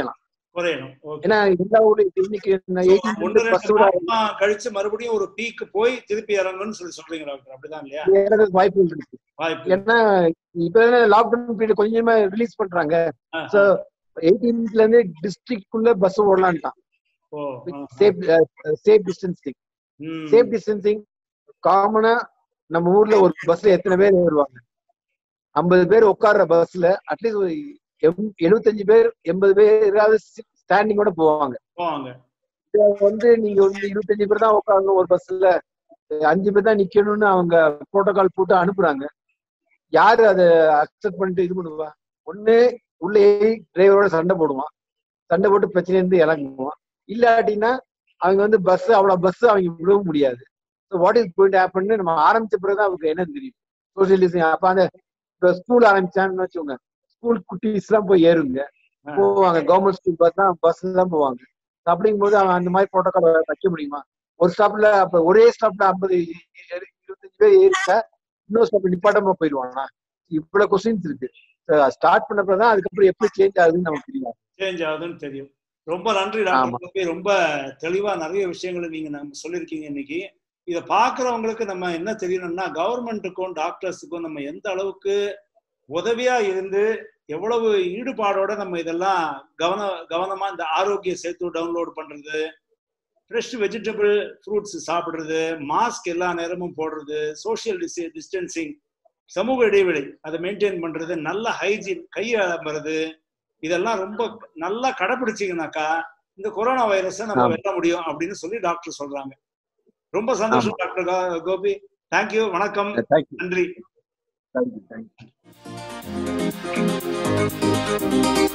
குறையணும் ஓகே ஏன்னா எல்லா ஊர்லயும் இன்னைக்கு எயிட்டீன் ஒன்று ரெண்டு பஸ் விட மாசமா கழிச்சு மறுபடியும் ஒரு பீக்கு போய் திருப்பி இறங்குன்னு சொல்லி சொல்றீங்க டாக்டர் அப்படிதான் இல்லையா ஏறதுக்கு வாய்ப்புகள் இருக்கு வாய்ப்பு ஏன்னா இப்ப லாக்டவுன் பீரியட் கொஞ்சமா ரிலீஸ் பண்றாங்க ஆ, சோ எயிட்டீன்த்ல இருந்து டிஸ்ட்ரிக்ட் குள்ள பஸ் ஓடலான்ட்டான் ஓ ஆ, சேஃப் சேஃப் டிஸ்டன்சிங் ம், சேஃப் டிஸ்டன்சிங் காமனா நம்ம ஊர்ல ஒரு பஸ்ல எத்தனை பேர் வருவாங்க ஐம்பது பேர் உட்கார்ற பஸ்ல அட்லீஸ்ட் ஒரு எம்- எழுபத்தஞ்சு பேர் எண்பது பேராவது ஸ்டாண்டிங்கோட போவாங்க போவாங்க இத வந்து நீங்க வந்து இருபத்தஞ்சு பேர் தான் உட்காரணும் ஒரு பஸ்ல அஞ்சு பேர் தான் நிக்கணும்னு அவங்க புரோட்டோகால் போட்டு அனுப்புறாங்க யாரு அதை அக்செப்ட் பண்ணிட்டு இது பண்ணுவா ஒண்ணு உள்ளே டிரைவரோட சண்டை போடுவான் சண்டை போட்டு பிரச்சனை இருந்து இறங்குவான் இல்லாட்டினா அவங்க வந்து பஸ் அவ்வளவு பஸ் அவங்க விடவும் முடியாது வாட் இஸ் கோயிங் ஹேப்பன் நம்ம ஆரம்பிச்ச பிறகுதான் அவங்களுக்கு என்ன தெரியும் சோசியல் டிஸ்டன்ஸ் அப்ப அந்த இப்ப ஸ்கூல் ஆரம்பிச்சான்னு வச்சுக்கோங்க ஸ்கூல் குட்டீஸ் எல்லாம் போய் ஏறுங்க ஆ. போவாங்க கவர்மெண்ட் ஸ்கூல் பஸ் தான் பஸ் தான் போவாங்க அப்படிங்கும்போது அவன் அந்த மாதிரி புரோட்டோகால் வைக்க முடியுமா ஒரு ஸ்டாப்ல அப்ப ஒரே ஸ்டாப்ல ஐம்பது இருபத்தஞ்சு பேர் ஏறிட்டா இன்னொரு ஸ்டாப்ல நிப்பாட்டமா போயிடுவானா இவ்வளவு கொஸ்டின்ஸ் இருக்கு ஸ்டார்ட் பண்ணப்பதான் அதுக்கப்புறம் எப்படி சேஞ்ச் ஆகுதுன்னு நமக்கு தெரியும் சேஞ்ச் ஆகுதுன்னு தெரியும் ரொம்ப நன்றி ஆமா. டாக்டர் கோபி. ரொம்ப தெளிவா நிறைய விஷயங்களை நீங்க நம்ம சொல்லியிருக்கீங்க இன்னைக்கு இதை பாக்குறவங்களுக்கு நம்ம என்ன தெரியணும்னா கவர்மெண்ட்டுக்கும் டாக்டர்ஸுக்கும் நம்ம எந்த அளவுக்கு உதவியா இருந்து எவ்வளவு ஈடுபாடோட நம்ம இதெல்லாம் கவன கவனமா இந்த ஆரோக்கிய சேத்து டவுன்லோட் பண்றது ஃப்ரெஷ் வெஜிடபிள் ஃப்ரூட்ஸ் சாப்பிடுறது மாஸ்க் எல்லா நேரமும் போடுறது சோஷியல் டிஸ்டன்சிங் சமூக இடைவெளி அதை மெயின்டைன் பண்றது நல்ல ஹைஜீன் கையை அலம்புறது இதெல்லாம் ரொம்ப நல்லா கடைபிடிச்சீங்கன்னாக்கா இந்த கொரோனா வைரஸை நம்ம ஆமா. வெல்ல முடியும் அப்படின்னு சொல்லி டாக்டர் சொல்றாங்க ரொம்ப சந்தோஷம் டாக்டர் கோ- கோபி தேங்க்யூ வணக்கம் தேங்க்யூ நன்றி தேங்க்யூ தேங்க்யூ